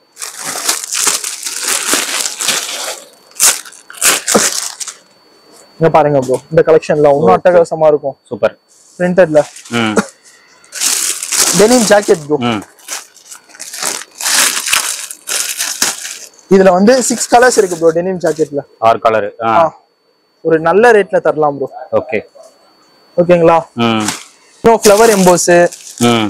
இங்க பாருங்க ப்ரோ இந்த கலெக்ஷன்ல இன்னும் அட்டகாசமா இருக்கும் சூப்பர் பிரிண்டட்ல ம் டெனிம் ஜாக்கெட் ப்ரோ ம் இதுல வந்து சிக்ஸ் கலர்ஸ் இருக்கு ப்ரோ டெனிம் ஜாக்கெட்ல ஆர் கலர் ஆ ஒரு நல்ல ரேட்ல தரலாம் ப்ரோ ஓகே ஓகேங்களா ம் ப்ரோ ஃப்ளவர் எம்போஸ் ம்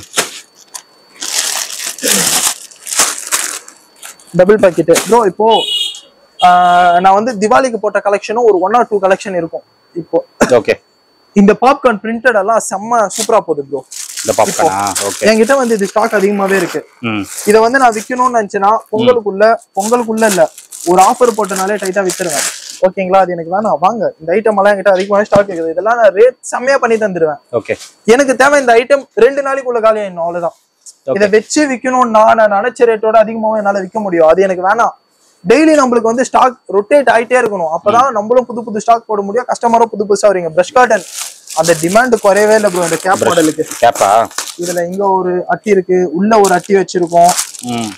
டபுள் பாக்கெட் ப்ரோ இப்போ ஆஹ், நான் வந்து திவாலிக்கு போட்ட கலெக்ஷனும் ஒரு ஒன் ஆர் டூ கலெக்ஷன் இருக்கும் இப்போ ஓகே இந்த பாப்கார்ன் பிரிண்டட் எல்லாம் செம்ம சூப்பரா போகுது ப்ரோ இந்த பாப்கார்னா ஓகே என்கிட்ட வந்து இது ஸ்டாக் அதிகமாவே இருக்கு ம் இதை வந்து நான் விற்கணும்னு நினைச்சேன்னா பொங்கலுக்குள்ள பொங்கலுக்குள்ள இல்ல ஒரு ஆஃபர் போட்டனாலே டைட்டா வித்துருவேன் ஓகேங்களா அது எனக்கு வேணாம் வாங்க இந்த ஐட்டம் எல்லாம் என்கிட்ட அதிகமாக ஸ்டாக் இருக்குது இதெல்லாம் நான் ரேட் செம்மையா பண்ணி தந்துருவேன் ஓகே எனக்கு தேவை இந்த ஐட்டம் ரெண்டு நாளைக்குள்ள காலி ஆயிடணும் அவ்வளவுதான் இதை வச்சு விற்கணும்னா நான் நினைச்ச ரேட்டோட அதிகமாவும் என்னால விற்க முடியும் அது எனக்கு வேணாம் டெய்லி நம்மளுக்கு வந்து ஸ்டாக் ரொட்டேட் ஆயிட்டே இருக்கணும் அப்பதான் நம்மளும் புது புது ஸ்டாக் போட முடியும் கஸ்டமரும் புது புதுசா வரீங்க பிரஷ் காட்டன் அந்த டிமாண்ட் குறையவே இல்லை ப்ரோ இந்த கேப் மாடலுக்கு கேப்பா இதுல இங்க ஒரு அட்டி இருக்கு உள்ள ஒரு அட்டி வச்சிருக்கோம் ம்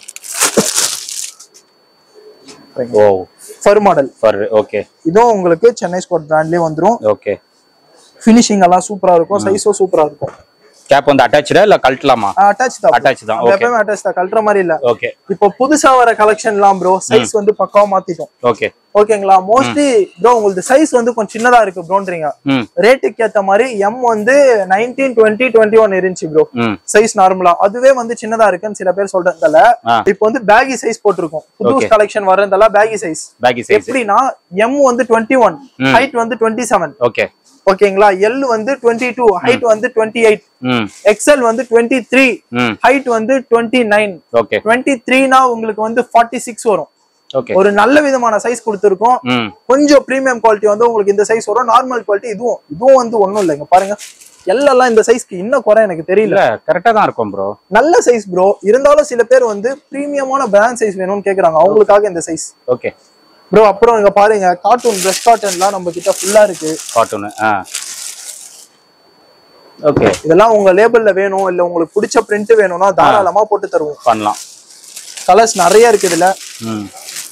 ஓ ஃபர் மாடல் ஃபர் ஓகே இதுவும் உங்களுக்கு சென்னை ஸ்கோட் பிராண்ட்லயே வந்துரும் ஓகே ஃபினிஷிங் எல்லாம் சூப்பரா இருக்கும் சைஸும் சூப்பரா இருக்கும் கேப் வந்து அட்டாச்சா இல்ல கழட்டலாமா அட்டாச் தான் அட்டாச் தான் நம்ம ஓகே எப்பவுமே அட்டாச் தான் கழட்டுற மாதிரி இல்ல ஓகே இப்போ புதுசா வர கலெக்ஷன்லாம் ப்ரோ சைஸ் வந்து பக்காவா மாத்திட்டோம் ஓகே ஓகேங்களா மோஸ்ட்லி ப்ரோ உங்களுக்கு சைஸ் வந்து கொஞ்சம் சின்னதா இருக்கு ப்ரோன்றீங்க ம் ரேட்டுக்கு ஏத்த மாதிரி எம் வந்து நைன்டீன் டுவெண்ட்டி டுவெண்ட்டி ஒன் இருந்துச்சு ப்ரோ ம் சைஸ் நார்மலா அதுவே வந்து சின்னதா இருக்குன்னு சில பேர் சொல்றதால ஆ. இப்போ வந்து பேகி சைஸ் போட்டிருக்கோம் புது Okay. கலெக்ஷன் வர்றதால பேகி சைஸ் பேக்கி சைஸ் எப்படின்னா எம் வந்து டுவெண்ட்டி ஒன் ஹைட் வந்து டுவெண்ட்டி செவன் ஓகே ஓகேங்களா எல் வந்து டுவெண்ட்டி டூ ஹைட் வந்து டுவெண்ட்டி எயிட் ம் எக்ஸ்எல் வந்து டுவெண்ட்டி த்ரீ ம் ஹைட் வந்து டுவெண்ட்டி நைன் ஓகே டுவெண்ட்டி த்ரீனா உங்களுக்கு வந்து ஃபார்ட்டி சிக்ஸ் வரும் ஓகே ஒரு நல்ல விதமான சைஸ் கொடுத்துருக்கோம் ம் கொஞ்சம் பிரீமியம் குவாலிட்டி வந்து உங்களுக்கு இந்த சைஸ் வரும் நார்மல் குவாலிட்டி இதுவும் இதுவும் வந்து ஒண்ணும் இல்லைங்க பாருங்க எல்லாம் இந்த சைஸ்க்கு இன்னும் குறை எனக்கு தெரியல இல்ல கரெக்டா தான் இருக்கும் ப்ரோ நல்ல சைஸ் ப்ரோ இருந்தாலும் சில பேர் வந்து பிரீமியமான பிராண்ட் சைஸ் வேணும்னு கேக்குறாங்க அவங்களுக்காக இந்த சைஸ் ஓகே ப்ரோ அப்புறம் இங்க பாருங்க கார்ட்டூன் பிரஷ் கார்ட்டன்லாம் நம்ம கிட்ட ஃபுல்லா இருக்கு கார்ட்டூனு ஆ ஓகே இதெல்லாம் உங்க லேபிள்ல வேணும் இல்ல உங்களுக்கு பிடிச்ச பிரிண்ட் வேணும்னா தாராளமா போட்டு தருவோம் பண்ணலாம் கலர்ஸ் நிறைய இருக்கு இதுல ம்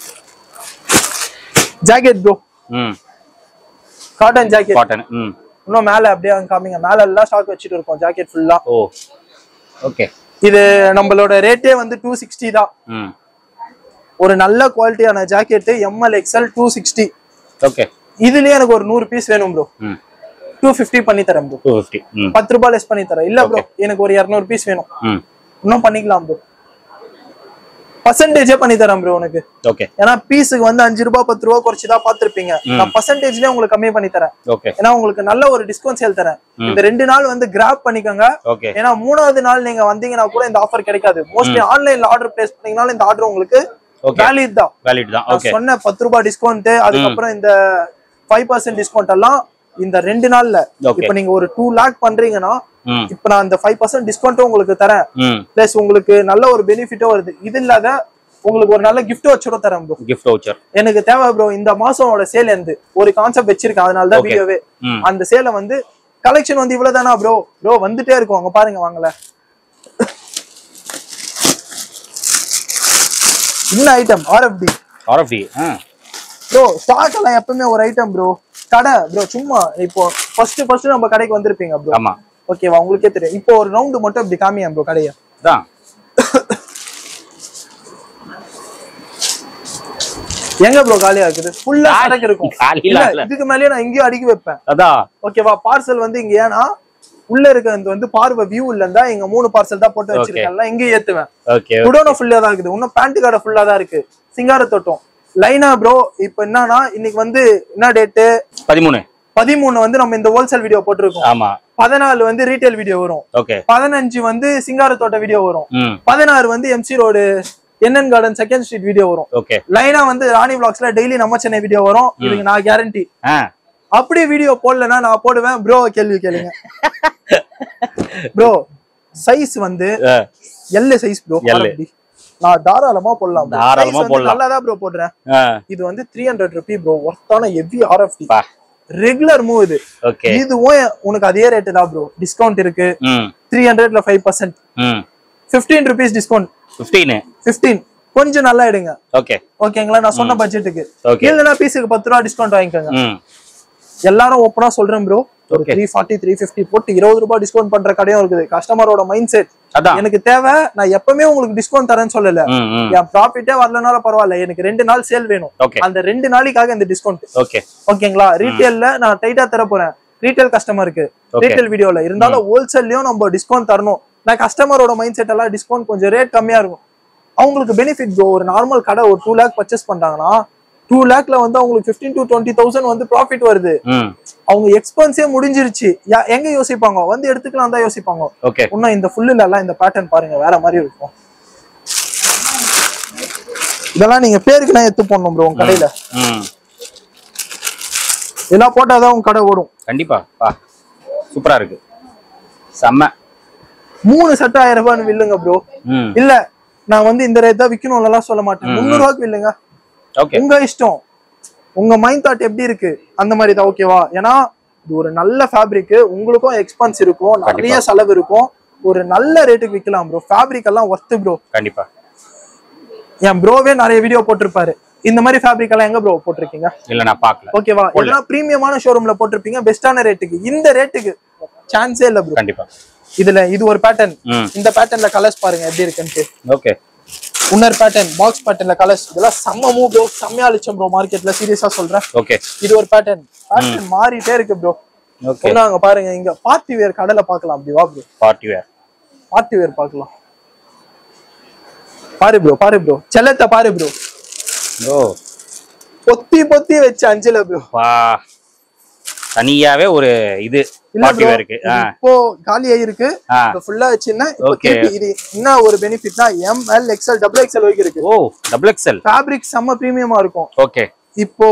ஜாக்கெட் ப்ரோ ம் காட்டன் ஜாக்கெட் காட்டன் ம் இன்னும் மேல அப்படியே அங்க காமிங்க மேல எல்லாம் ஸ்டாக் வச்சுட்டு இருக்கோம் ஜாக்கெட் ஃபுல்லா ஓ ஓகே இது நம்மளோட ரேட்டே வந்து டூ சிக்ஸ்டி தான் ம் ஒரு நல்ல குவாலிட்டியான jacket M L XL two sixty okay இதுலயே எனக்கு ஒரு நூறு பீஸ் வேணும் ப்ரோ ம் டூ ஃபிஃப்டி பண்ணி தரேன் ப்ரோ டூ ஃபிஃப்டி ம் பத்து ரூபாய் லெஸ் பண்ணி தரேன் இல்ல ப்ரோ எனக்கு ஒரு இரநூறு பீஸ் வேணும் ம் இன்னும் பண்ணிக்கலாம் ப்ரோ பர்சன்டேஜே பண்ணி தரேன் ப்ரோ உனக்கு ஓகே ஏன்னா பீஸுக்கு வந்து அஞ்சு ரூபாய் பத்து ரூபாய் குறைச்சு தான் பார்த்திருப்பீங்க நான் பர்சன்டேஜ்லயே உங்களுக்கு கம்மி பண்ணி தரேன் ஓகே ஏன்னா உங்களுக்கு நல்ல ஒரு டிஸ்கவுண்ட் சேல் தரேன் இந்த ரெண்டு நாள் வந்து கிராப் பண்ணிக்கோங்க ஓகே ஏன்னா மூணாவது நாள் நீங்க வந்தீங்கன்னா கூட இந்த ஆஃபர் கிடைக்காது மோஸ்ட்லி ஆன்லைன்ல ஆர்டர் பிளேஸ் பண்ணீங்கனாலும் இந்த ஆர்டர் உங்களுக்கு Okay. வேலிட் தான் வேலிட் தான் நான் ஓகே சொன்ன பத்து ரூபாய் டிஸ்கவுண்ட் அதுக்கப்புறம் இந்த ஃபைவ் பர்சன்ட் டிஸ்கவுண்ட் எல்லாம் இந்த ரெண்டு நாள்ல Okay. இப்ப நீங்க ஒரு டூ லேக் பண்றீங்கன்னா ம் இப்ப நான் இந்த ஃபைவ் பர்சன்ட் டிஸ்கவுண்ட்டும் உங்களுக்கு தரேன் ம் பிளஸ் உங்களுக்கு நல்ல ஒரு பெனிஃபிட்டும் வருது இது இல்லாத உங்களுக்கு ஒரு நல்ல கிஃப்ட் வச்சுட தரேன் ப்ரோ கிஃப்ட் வவுச்சர் எனக்கு தேவை ப்ரோ இந்த மாசமோட சேல் இருந்து ஒரு கான்செப்ட் வச்சிருக்கேன் அதனால தான் Okay. வீடியோவே ம் அந்த சேலை வந்து கலெக்ஷன் வந்து இவ்வளவுதானா ப்ரோ ப்ரோ வந்துட்டே இருக்கும் அங்க பாருங்க வாங்கல இன்னும் ஐட்டம் ஆர்எஃப்டி ஆர்எஃப்டி ஆ ப்ரோ ஸ்டாக் எல்லாம் எப்பவுமே ஒரு ஐட்டம் ப்ரோ கடை ப்ரோ சும்மா இப்போ ஃபர்ஸ்ட் ஃபர்ஸ்ட் நம்ம கடைக்கு வந்திருப்பீங்க ப்ரோ ஆமா ஓகேவா உங்களுக்கே தெரியும் இப்போ ஒரு ரவுண்டு மட்டும் இப்படி காமியா ப்ரோ கடையை தான் எங்க ப்ரோ காலியா இருக்குது ஃபுல்லா சரக்கு இருக்கும் காலியில இல்ல, இல்ல. இதுக்கு மேலயே நான் இங்கேயும் அடுக்கி வைப்பேன் அதான் ஓகேவா பார்சல் வந்து இங்க ஏன்னா உள்ள இருக்க இந்த வந்து பார்வை வியூ இல்ல இருந்தா இங்க மூணு பார்சல் தான் போட்டு வச்சிருக்கேன்ல இங்க ஏத்துவேன் ஓகே குடோன ஃபுல்லா தான் இருக்குது இன்னும் பேண்ட் கடை ஃபுல்லா தான் இருக்கு சிங்கார தோட்டம் லைனா ப்ரோ இப்போ என்னன்னா இன்னைக்கு வந்து என்ன டேட்டு பதிமூணு பதிமூணு வந்து நம்ம இந்த ஹோல்சேல் வீடியோ போட்டிருக்கோம் ஆமா பதினாலு வந்து ரீட்டைல் வீடியோ வரும் ஓகே பதினஞ்சு வந்து சிங்கார தோட்ட வீடியோ வரும் ம் பதினாறு வந்து MC road NN garden second street video வரும் ஓகே லைனா வந்து ராணி vlogsல டெய்லி நம்ம சென்னை வீடியோ வரும் இதுக்கு நான் கேரண்டி ஆ அப்படியே வீடியோ போடலன்னா நான் போடுவேன் ப்ரோ கேள்வி கேளுங்க ப்ரோ சைஸ் வந்து ஆ, எல் சைஸ் ப்ரோ L. நான் தாராளமா போடலாம் bro. தாராளமா Size வந்து போடலாம். நல்லா தான் ப்ரோ போடுறேன் ஆ இது வந்து த்ரீ ஹண்ட்ரட் ருபி ப்ரோ ஒர்த்தான ஹெவி ஆர்எஃப்டி பா ரெகுலர் மூவ் இது ஓகே இதுவும் உனக்கு அதே ரேட்டு தான் ப்ரோ டிஸ்கவுண்ட் இருக்கு ம் த்ரீ ஹண்ட்ரட்ல ஃபைவ் பர்சன்ட் ம் fifteen rupees discount fifteen fifteen கொஞ்சம் நல்லா எடுங்க ஓகே ஓகேங்களா நான் சொன்ன பட்ஜெட்டுக்கு Okay. இல்லைன்னா பீஸுக்கு பத்து ரூபா டிஸ்கவுண்ட் வாங்கிக்கோங்க ம் எல்லாரும் ஓப்பனா சொல்றேன் ப்ரோ ஒரு Okay. Three forty three fifty போட்டு இருபது ரூபாய் டிஸ்கவுண்ட் பண்ற கடையும் இருக்குது கஸ்டமரோட மைண்ட் செட் அதான் எனக்கு தேவை நான் எப்பவுமே உங்களுக்கு டிஸ்கவுண்ட் தரேன்னு சொல்லல ம் ம் என் ப்ராஃபிட்டே வரலனாலும் பரவாயில்ல எனக்கு ரெண்டு நாள் சேல் வேணும் ஓகே அந்த ரெண்டு நாளைக்காக இந்த டிஸ்கவுண்ட் ஓகே ஓகேங்களா ரீட்டைல்ல நான் டைட்டா தர போறேன் ரீட்டைல் கஸ்டமருக்கு Okay. ரீட்டைல் வீடியோல இருந்தாலும் ஹோல்சேல்லயும் நம்ம டிஸ்கவுண்ட் தரணும் நான் கஸ்டமரோட மைண்ட் செட் எல்லாம் டிஸ்கவுண்ட் கொஞ்சம் ரேட் கம்மியா இருக்கும் அவங்களுக்கு பெனிஃபிட் ப்ரோ ஒரு நார்மல் கடை ஒரு டூ லேக் பர்ச்சேஸ் பண்றாங்கன்னா டூ லேக்ல வந்து அவங்களுக்கு ஃபிஃப்டீன் டு டுவெண்ட்டி தௌசண்ட் வந்து ப்ராஃபிட் வருது ம் அவங்க எக்ஸ்பென்ஸே முடிஞ்சிருச்சு யா- எங்க யோசிப்பாங்க வந்து எடுத்துக்கலாம் தான் யோசிப்பாங்க ஓகே இன்னும் இந்த ஃபுல்லுல எல்லாம் இந்த பேட்டர்ன் பாருங்க வேற மாதிரி இருக்கும் இதெல்லாம் நீங்க பேருக்கு நான் எடுத்து போடணும் ப்ரோ உங்க கடையில ம் இதெல்லாம் போட்டாதான் உங்க கடை ஓடும் கண்டிப்பா பா சூப்பரா இருக்கு செம்ம மூணு செட் ஆயிரம் ரூபான்னு வில்லுங்க ப்ரோ ம் இல்ல நான் வந்து இந்த ரேட் தான் விக்கணும் எல்லாம் சொல்ல மாட்டேன் முந்நூறு ரூபாய்க்கு வில்லுங்க ஓகே உங்க இஷ்டம் உங்க மைண்ட் தாட் எப்படி இருக்கு அந்த மாதிரி தான் ஓகேவா ஏன்னா இது ஒரு நல்ல ஃபேப்ரிக் உங்களுக்கும் எக்ஸ்பென்ஸ் இருக்கும் நிறைய செலவு இருக்கும் ஒரு நல்ல ரேட்டுக்கு விற்கலாம் ப்ரோ ஃபேப்ரிக் எல்லாம் ஒர்த்து ப்ரோ கண்டிப்பா என் ப்ரோவே நிறைய வீடியோ போட்டிருப்பாரு இந்த மாதிரி ஃபேப்ரிக் எல்லாம் எங்க ப்ரோ போட்டிருக்கீங்க இல்ல நான் பார்க்கல ஓகேவா எல்லாம் பிரீமியமான ஷோரூம்ல போட்டிருப்பீங்க பெஸ்டான ரேட்டுக்கு இந்த ரேட்டுக்கு சான்ஸே இல்ல ப்ரோ கண்டிப்பா இதுல இது ஒரு பேட்டர்ன் ம் இந்த பேட்டர்ன்ல கலர்ஸ் பாருங்க எப்படி இருக்குன்ட்டு ஓகே இன்னொரு பேட்டர்ன் பாக்ஸ் பேட்டர்ன்ல கலர்ஸ் இதெல்லாம் செம்ம மூவ் ப்ரோ செம்மையா அழிச்சோம் ப்ரோ மார்க்கெட்ல சீரியஸா சொல்றேன் ஓகே இது ஒரு பேட்டர்ன் பேட்டர்ன் மாறிட்டே இருக்கு ப்ரோ ஓகே சொன்னாங்க பாருங்க இங்க பார்ட்டி வேர் கடையில பார்க்கலாம் அப்படி வா bro party wear party wear பார்க்கலாம் பாரு ப்ரோ பாரு ப்ரோ செல்லத்தை பாரு ப்ரோ ஓ பொத்தி பொத்தி வச்சு அஞ்சுல ப்ரோ வா தனியாவே ஒரு இது இல்ல பார்ட்டி ப்ரோ வேருக்கு ஆ இப்போ காலி ஆயிருக்கு ஆ ஃபுல்லா வச்சுன்னா இப்போ Okay. திருப்பி இது என்ன ஒரு பெனிஃபிட்னா M L XL double XL வரைக்கும் இருக்கு ஓ டபுள் எக்ஸ்எல் ஃபேப்ரிக் செம்ம பிரீமியமா இருக்கும் ஓகே இப்போ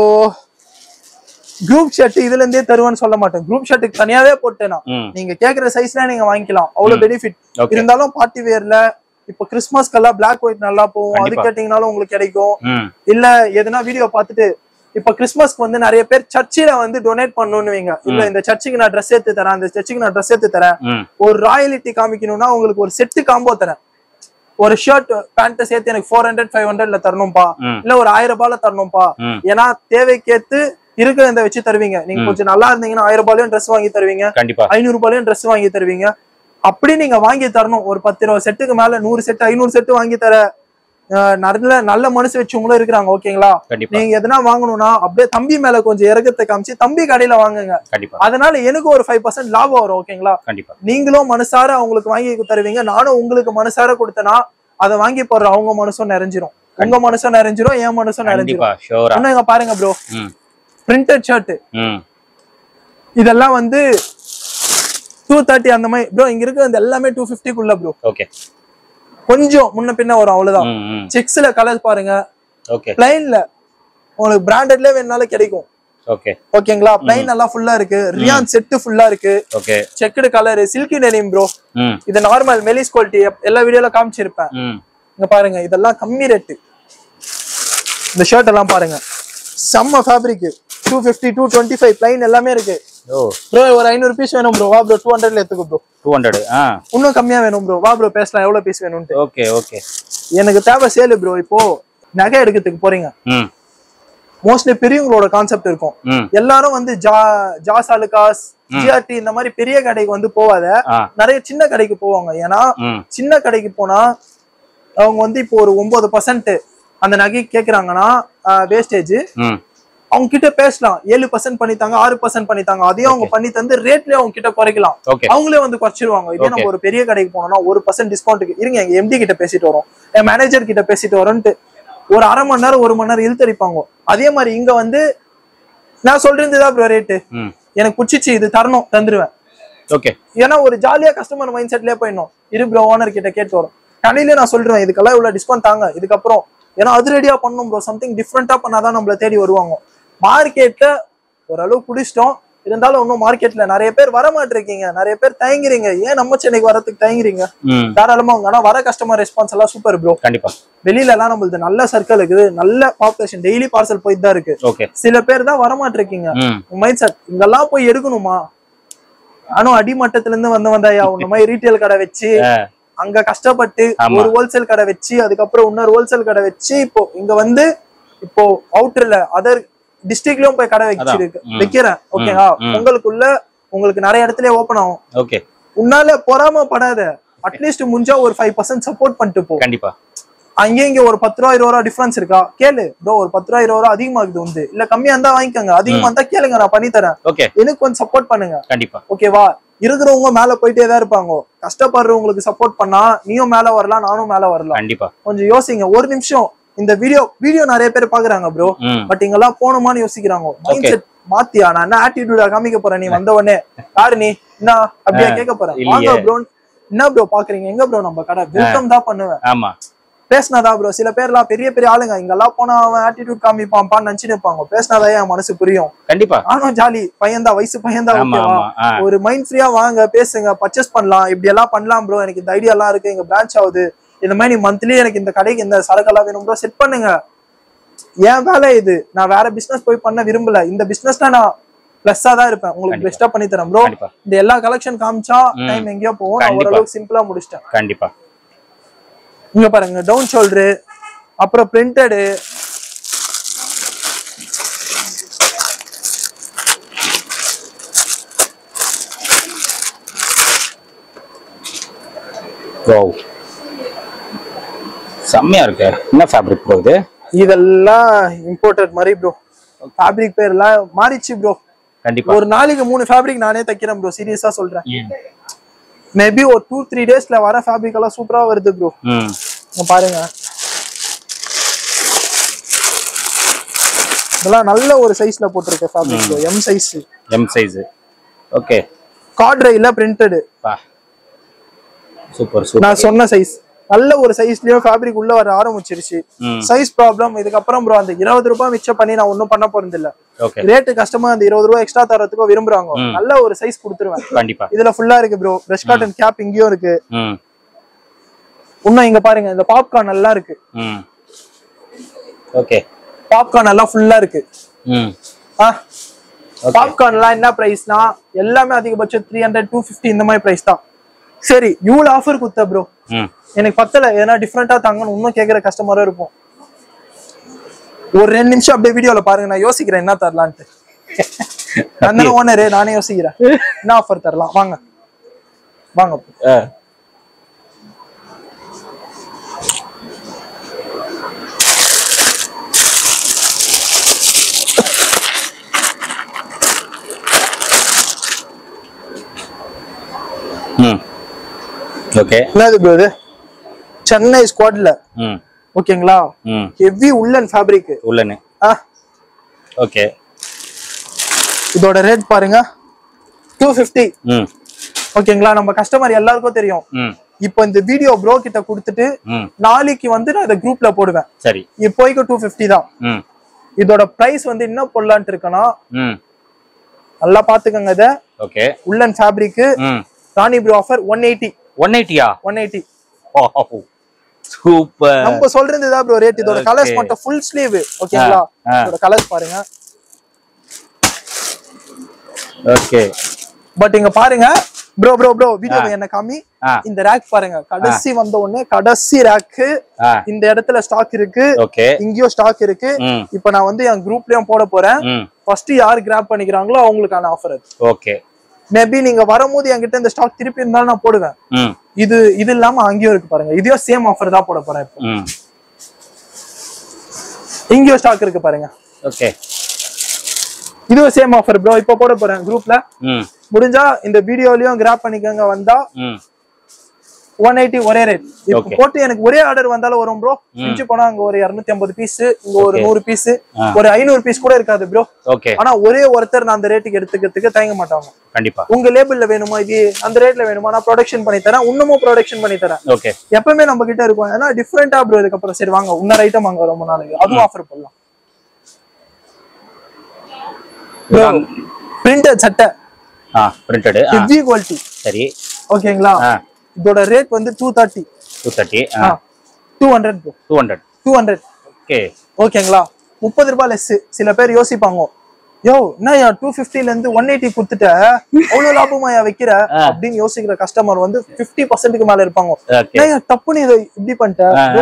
குரூப் ஷர்ட் இதுல இருந்தே தருவேன்னு சொல்ல மாட்டேன் குரூப் ஷர்ட்டுக்கு தனியாவே போட்டேன் நான் ம் நீங்க கேக்குற சைஸ்ல நீங்க வாங்கிக்கலாம் அவ்வளவு பெனிஃபிட் Okay. இருந்தாலும் பார்ட்டி வேர்ல இப்போ கிறிஸ்மஸ்க்கெல்லாம் பிளாக் ஒயிட் நல்லா போகும் அது கண்டிப்பா. கேட்டீங்கனாலும் உங்களுக்கு கிடைக்கும் ம் இல்ல எதுனா வீடியோ பார்த்துட்டு இப்ப கிறிஸ்மஸ்க்கு வந்து நிறைய பேர் சர்ச்சில வந்து டொனேட் பண்ணணும்னு வைங்க இல்ல இந்த சர்ச்சுக்கு நான் ட்ரெஸ் எடுத்து தரேன் அந்த சர்ச்சுக்கு நான் ட்ரெஸ் எடுத்து தரேன் ம் ஒரு ராயலிட்டி காமிக்கணும்னா உங்களுக்கு ஒரு செட்டு காம்போ தரேன் ஒரு ஷர்ட் பேண்ட் சேர்த்து எனக்கு ஃபோர் ஹண்ட்ரட் ஃபைவ் ஹண்ட்ரட்ல தரணும்பா ம் இல்ல ஒரு ஆயிரம் ரூபாயில தரணும்பா ம் ஏன்னா தேவைக்கேத்து இருக்கிற இந்த வச்சு தருவீங்க நீங்க கொஞ்சம் நல்லா இருந்தீங்கன்னா ஆயிரம் ரூபாயிலும் ட்ரெஸ் வாங்கி தருவீங்க கண்டிப்பா ஐநூறு ரூபாயிலும் ட்ரெஸ் வாங்கி தருவீங்க அப்படி நீங்க வாங்கி தரணும் ஒரு பத்து இருபது செட்டுக்கு மேல நூறு செட்டு ஐநூறு செட்டு வாங்கி தர அஹ், நல்ல நல்ல மனசு வச்சவங்களும் இருக்கிறாங்க ஓகேங்களா கண்டிப்பா நீங்க எதனா வாங்கணும்னா அப்படியே தம்பி மேல கொஞ்சம் இறக்கத்தை காமிச்சு தம்பி கடையில வாங்குங்க கண்டிப்பா அதனால எனக்கு ஒரு ஃபைவ் பர்சன்ட் லாபம் வரும் ஓகேங்களா கண்டிப்பா நீங்களும் மனசார அவங்களுக்கு வாங்கி தருவீங்க நானும் உங்களுக்கு மனசார கொடுத்தனா அதை வாங்கி போடுற அவங்க மனசும் நிறைஞ்சிரும் உங்க மனசும் நிறைஞ்சிரும் என் மனசும் நிறைஞ்சிரும் கண்டிப்பா ஷோரா இன்னும் இங்க பாருங்க ப்ரோ ம் பிரிண்டட் ஷர்ட் ம் இதெல்லாம் வந்து டூ தேர்ட்டி அந்த மாதிரி ப்ரோ இங்க இருக்க இந்த எல்லாமே டூ ஃபிஃப்டிக்குள்ள ப்ரோ ஓகே கொஞ்சம் முன்ன பின்ன வரும் அவ்வளவுதான் ம் ம் செக்ஸ்ல கலர் பாருங்க ஓகே பிளைன்ல உங்களுக்கு பிராண்டட்ல வேணாலும் கிடைக்கும் ஓகே ஓகேங்களா பிளைன் நல்லா ஃபுல்லா இருக்கு ரியான் செட்டு ஃபுல்லா இருக்கு okay checked colour silky denim bro ம் இது நார்மல் மெலிஸ் குவாலிட்டி எல்லா வீடியோல காமிச்சிருப்பேன் ம் இங்க பாருங்க இதெல்லாம் கம்மி ரேட்டு இந்த ஷர்ட் எல்லாம் பாருங்க செம்ம fabric two fifty two twenty five plain எல்லாமே இருக்கு ஓ ப்ரோ ஒரு ஐநூறு பீஸ் வேணும் ப்ரோ வா ப்ரோ டூ ஹண்ட்ரட்ல எடுத்துக்கோ ப்ரோ டூ ஹண்ட்ரட் ஆ இன்னும் கம்மியா வேணும் ப்ரோ வா ப்ரோ பேசலாம் எவ்வளவு பீஸ் வேணும்ட்டு ஓகே ஓகே எனக்கு தேவை சேலு ப்ரோ இப்போ நகை எடுக்கிறதுக்கு போறீங்க ம் மோஸ்ட்லி பெரியவங்களோட கான்செப்ட் இருக்கும் ம் எல்லாரும் வந்து ஜா ஜாஸ் அலுகாஸ் ஜிஆர்டி இந்த மாதிரி பெரிய கடைக்கு வந்து போவாத ஆ நிறைய சின்ன கடைக்கு போவாங்க ஏன்னா ம் சின்ன கடைக்கு போனா அவங்க வந்து இப்போ ஒரு ஒன்பது பர்சன்ட் அந்த நகை கேக்குறாங்கன்னா வேஸ்டேஜ் ம் அவங்க கிட்ட பேசலாம் ஏழு பர்சன்ட் பண்ணித்தாங்க ஆறு பர்சன்ட் பண்ணித்தாங்க அதையும் அவங்க பண்ணி தந்து ரேட்லயே அவங்க கிட்ட குறைக்கலாம் ஓகே அவங்களே வந்து குறைச்சிருவாங்க இதே நம்ம ஒரு பெரிய கடைக்கு போனோம்னா ஒரு பர்சன்ட் டிஸ்கவுண்ட்டுக்கு இருங்க எங்க எம்டி கிட்ட பேசிட்டு வரோம் என் மேனேஜர் கிட்ட பேசிட்டு வரோன்ட்டு ஒரு அரை மணி நேரம் ஒரு மணி நேரம் இழுத்தடிப்பாங்க அதே மாதிரி இங்க வந்து நான் சொல்றது ப்ரோ ரேட்டு ம் எனக்கு பிடிச்சிச்சு இது தரணும் தந்துருவேன் ஓகே ஏன்னா ஒரு ஜாலியா கஸ்டமர் மைண்ட் செட்லயே போயிடணும் இரு ப்ரோ ஓனர் கிட்ட கேட்டு வரும் கடையிலே நான் சொல்றேன் இதுக்கெல்லாம் இவ்வளவு டிஸ்கவுண்ட் தாங்க இதுக்கப்புறம் ஏன்னா அது ரெடியா பண்ணும் ப்ரோ சம்திங் டிஃப்ரெண்டா பண்ணாதான் நம்மள தேடி வருவாங்க மார்க்கெட்ல ஓரளவு குடிச்சிட்டோம் இருந்தாலும் இன்னும் மார்க்கெட்ல நிறைய பேர் வர மாட்டிருக்கீங்க நிறைய பேர் தயங்குறீங்க ஏன் நம்ம சென்னைக்கு வரதுக்கு தயங்குறீங்க ம் தாராளமா உங்க ஆனா வர கஸ்டமர் ரெஸ்பான்ஸ் எல்லாம் சூப்பர் ப்ரோ கண்டிப்பா வெளியில எல்லாம் நம்மளுது நல்ல சர்க்கிள் இருக்குது நல்ல பாப்புலேஷன் டெய்லி பார்சல் போயிட்டு தான் இருக்கு ஓகே சில பேர் தான் வர மாட்டிருக்கீங்க ம் மைண்ட் செட் இங்கெல்லாம் போய் எடுக்கணுமா நானும் அடிமட்டத்துல இருந்து வந்த வந்தாயா உன்ன மாதிரி ரீட்டைல் கடை வச்சு ஆ, அங்க கஷ்டப்பட்டு ஆமா. ஒரு ஹோல்சேல் கடை வச்சு அதுக்கப்புறம் இன்னொரு ஹோல்சேல் கடை வச்சு இப்போ இங்க வந்து இப்போ அவுட்டர்ல அதர் டிஸ்ட்ரிக்ட்லயும் போய் கடை வச்சிருக்கு ம். வைக்கிறேன் ஓகேவா ம். உங்களுக்குள்ள உங்களுக்கு நிறைய இடத்துல ஓபன் ஆகும் ஓகே உன்னால பொறாமப்படாத அட்லீஸ்ட் முடிஞ்சா ஒரு ஃபைவ் பர்சன்ட் சப்போர்ட் பண்ணிட்டு போ கண்டிப்பா அங்கே இங்க ஒரு பத்து ரூபா இருபது ரூபா டிஃபரன்ஸ் இருக்கா கேளு ப்ரோ ஒரு பத்து ரூபா இருபது ரூபா அதிகமா இருக்குது உண்டு இல்ல கம்மியா இருந்தா வாங்கிக்கோங்க அதிகமா இருந்தா கேளுங்க நான் பண்ணி தரேன் ஓகே எனக்கு கொஞ்சம் சப்போர்ட் பண்ணுங்க கண்டிப்பா ஓகேவா இருக்கிறவங்க மேல போயிட்டே தான் இருப்பாங்க கஷ்டப்படுறவங்களுக்கு சப்போர்ட் பண்ணா நீயும் மேல வரலாம் நானும் மேல வரலாம் கண்டிப்பா கொஞ்சம் யோசிங்க ஒரு நிமிஷம் இந்த வீடியோ வீடியோ நிறைய பேர் பாக்குறாங்க ப்ரோ ம் பட் இங்கெல்லாம் போகணுமான்னு யோசிக்கிறாங்க மைண்ட் Okay. செட் மாத்தியா நான் என்ன ஆட்டிடியூடா காமிக்க போறேன் நீ வந்த உடனே யாரு நீ என்ன அப்படியா கேட்க போறேன் வாங்க இல்லையே. ப்ரோ என்ன ப்ரோ பாக்குறீங்க எங்க ப்ரோ நம்ம கடை வெல்கம் தான் பண்ணுவேன் ஆமா பேசினாதா ப்ரோ சில பேர்லாம் பெரிய பெரிய ஆளுங்க இங்கெல்லாம் போனா அவன் ஆட்டிடியூட் காமிப்பான்ப்பான்னு நினைச்சுட்டு இருப்பாங்க பேசினாதான் என் மனசு புரியும் கண்டிப்பா நானும் ஜாலி பையன்தான் வயசு பையன்தான் ஆமா ஓகேவா ஆமா ஆ ஒரு மைண்ட் ஃப்ரீயா வாங்க பேசுங்க பர்ச்சேஸ் பண்ணலாம் இப்படி எல்லாம் பண்ணலாம் ப்ரோ எனக்கு இந்த ஐடியா எல்லாம் இருக்கு எங்க பிரான்ச் ஆகுது இந்த மாதிரி மந்த்லி எனக்கு இந்த கடைக்கு இந்த சரக்கெல்லாம் வேணும் ப்ரோ செட் பண்ணுங்க என் வேலை இது நான் வேற பிசினஸ் போய் பண்ண விரும்பல இந்த பிசினஸ்ல நான் பிளஸ்ஸா தான் இருப்பேன் உங்களுக்கு கண்டிப்பா. பெஸ்டா பண்ணி தரேன் ப்ரோ கண்டிப்பா இந்த எல்லா கலெக்ஷன் காமிச்சா ம். டைம் எங்கேயோ போகும் நான் கண்டிப்பா. ஓரளவுக்கு சிம்பிளா முடிச்சிட்டேன் கண்டிப்பா இங்க பாருங்க டவுன் ஷோல்டரு அப்புறம் பிரிண்டடு ஓ செம்மையா இருக்கு என்ன ஃபேப்ரிக் போகுது இதெல்லாம் இம்போர்ட்டட் மாதிரி ப்ரோ ஃபேப்ரிக் பேர்லாம் மாறிச்சு ப்ரோ கண்டிப்பா ஒரு நாளைக்கு மூணு ஃபேப்ரிக் நானே தைக்கிறேன் ப்ரோ சீரியஸா சொல்றேன் ம். மேபி ஒரு டூ த்ரீ டேஸ்ல வர ஃபேப்ரிக் எல்லாம் சூப்பரா வருது ப்ரோ ம் பாருங்க இதெல்லாம் நல்ல ஒரு சைஸ்ல போட்டிருக்க fabric bro M size M size okay காட்ரைல பிரிண்டடு பா சூப்பர் சூப்பர் நான் சொன்ன சைஸ் நல்ல ஒரு சைஸ்லயும் ஃபேப்ரிக் உள்ள வர ஆரம்பிச்சிருச்சு ம் சைஸ் ப்ராப்ளம் இதுக்கப்புறம் ப்ரோ அந்த இருபது ரூபாய் மிச்சம் பண்ணி நான் ஒன்றும் பண்ண போறது இல்ல ஓகே ரேட்டு கஷ்டமா அந்த இருபது ரூபாய் எக்ஸ்ட்ரா தரத்துக்கோ விரும்புறாங்க ம். நல்ல ஒரு சைஸ் கொடுத்துருவேன் கண்டிப்பா இதுல ஃபுல்லா இருக்கு ப்ரோ பிரஷ் காட்டன் கேப் இங்கேயும் இருக்கு ம் இன்னும் இங்க பாருங்க இந்த பாப்கார்ன் எல்லாம் இருக்கு ம் ஓகே பாப்கார்ன் எல்லாம் ஃபுல்லா இருக்கு ம் ஆ Okay. பாப்கார்ன்லாம் என்ன பிரைஸ்னா எல்லாமே அதிகபட்சம் த்ரீ ஹண்ட்ரட் டூ ஃபிஃப்டி இந்த மாதிரி பிரைஸ் தான் சரி இவ்வளவு ஆஃபர் குத்த ப்ரோ ம் எனக்கு பத்தல ஏன்னா டிஃப்ரெண்டா தாங்கன்னு இன்னும் கேட்குற கஸ்டமரும் இருக்கும் ஒரு ரெண்டு நிமிஷம் அப்படியே வீடியோல பாருங்க நான் யோசிக்கிறேன் என்ன தரலான்ட்டு அந்த ஓனரு நானே யோசிக்கிறேன் என்ன ஆஃபர் தரலாம் வாங்க வாங்க ஆ ம் ஓகே என்னது ப்ரோ இது சென்னை ஸ்குவாட்ல ம் ஓகேங்களா ம் ஹெவி உள்ளன் ஃபேப்ரிக் உள்ளனு ஆ ஓகே இதோட ரேட் பாருங்க டூ ஃபிஃப்டி ம் ஓகேங்களா நம்ம கஸ்டமர் எல்லாருக்கும் தெரியும் ம் இப்போ இந்த வீடியோ ப்ரோ கிட்ட கொடுத்துட்டு ம் நாளைக்கு வந்து நான் இதை குரூப்ல போடுவேன் சரி இப்போதைக்கு டூ ஃபிஃப்டி தான் ம் இதோட பிரைஸ் வந்து என்ன போடலான்ட்டு இருக்கேன்னா ம் நல்லா பாத்துக்கோங்க இதை ஓகே உள்ளன் ஃபேப்ரிக் ம் Rani bro offer one eighty one எயிட்டியா ஒன் எயிட்டி சூப்பர் நம்ம சொல்றது தான் ப்ரோ ரேட் இதோட Okay. கலர்ஸ் மட்டும் ஃபுல் ஸ்லீவ் ஓகேங்களா ஆ, ஆ. இதோட கலர்ஸ் பாருங்க ஓகே பட் இங்க பாருங்க ப்ரோ ப்ரோ ப்ரோ வீடியோ என்ன காமி ஆ இந்த ரேக் பாருங்க கடைசி வந்த உடனே கடைசி ரேக்கு ஆ இந்த இடத்துல ஸ்டாக் இருக்கு ஓகே இங்கேயும் ஸ்டாக் இருக்கு ம் இப்போ நான் வந்து என் குரூப்லயும் போட போறேன் ம் ஃபர்ஸ்ட் யார் கிராப் பண்ணிக்கிறாங்களோ அவங்களுக்கான ஆஃபர் அது ஓகே மேபி நீங்க வரும்போது என்கிட்ட இந்த ஸ்டாக் திருப்பி இருந்தாலும் நான் போடுவேன் ம் இது இது இல்லாம அங்கேயும் இருக்கு பாருங்க இதையும் சேம் ஆஃபர் தான் போட போறேன் இப்போ ம் இங்கேயும் ஸ்டாக் இருக்கு பாருங்க ஓகே இதுவும் சேம் ஆஃபர் ப்ரோ இப்போ போட போறேன் குரூப்ல ம் முடிஞ்சா இந்த வீடியோலயும் கிராப் பண்ணிக்கோங்க வந்தா ம் ஒன் எயிட்டி ஒரே ரேட் இப்போ Okay. போட்டு எனக்கு ஒரே ஆர்டர் வந்தாலும் வரும் ப்ரோ மிஞ்சி போனா அங்க ஒரு இருநூத்தி ஐம்பது பீஸ் இங்க ஒரு Okay. நூறு பீஸ் ஆ. ஒரு ஐநூறு பீஸ் கூட இருக்காது ப்ரோ ஓகே ஆனா ஒரே ஒருத்தர் நான் அந்த ரேட்டுக்கு எடுத்துக்கிறதுக்கு தயங்க மாட்டாங்க கண்டிப்பா உங்க லேபிள்ல வேணுமா இது அந்த ரேட்ல வேணுமா நான் ப்ரொடக்ஷன் பண்ணி தரேன் இன்னமும் ப்ரொடக்ஷன் பண்ணி தரேன் ஓகே எப்பவுமே நம்ம கிட்ட இருக்கும் ஏன்னா டிஃப்ரெண்டா ப்ரோ இதுக்கப்புறம் சரி வாங்க இன்னொரு ஐட்டம் வாங்க ரொம்ப நாளைக்கு அதுவும் ஆஃபர் பண்ணலாம் பிரிண்டட் சட்டை ஆ பிரிண்டடு ஆ ஹெவி குவாலிட்டி சரி ஓகேங்களா ஆ இதோட ரேட் வந்து டூ தேர்ட்டி டூ தேர்ட்டி ஆ two hundred two hundred two hundred okay ஓகேங்களா முப்பது ரூபாய் லெஸ் சில பேர் யோசிப்பாங்க யோ என்னய்யா டூ ஃபிஃப்டில இருந்து ஒன் எயிட்டி கொடுத்துட்ட அவ்வளவு லாபமாயா வைக்கிற ஆ. அப்படின்னு யோசிக்கிற கஸ்டமர் வந்து பிப்டி பர்சன்ட்டுக்கு மேல இருப்பாங்க ஓகே என்னய்யா தப்புன்னு இதை இப்படி பண்ணிட்ட ஆ, bro, ஆ.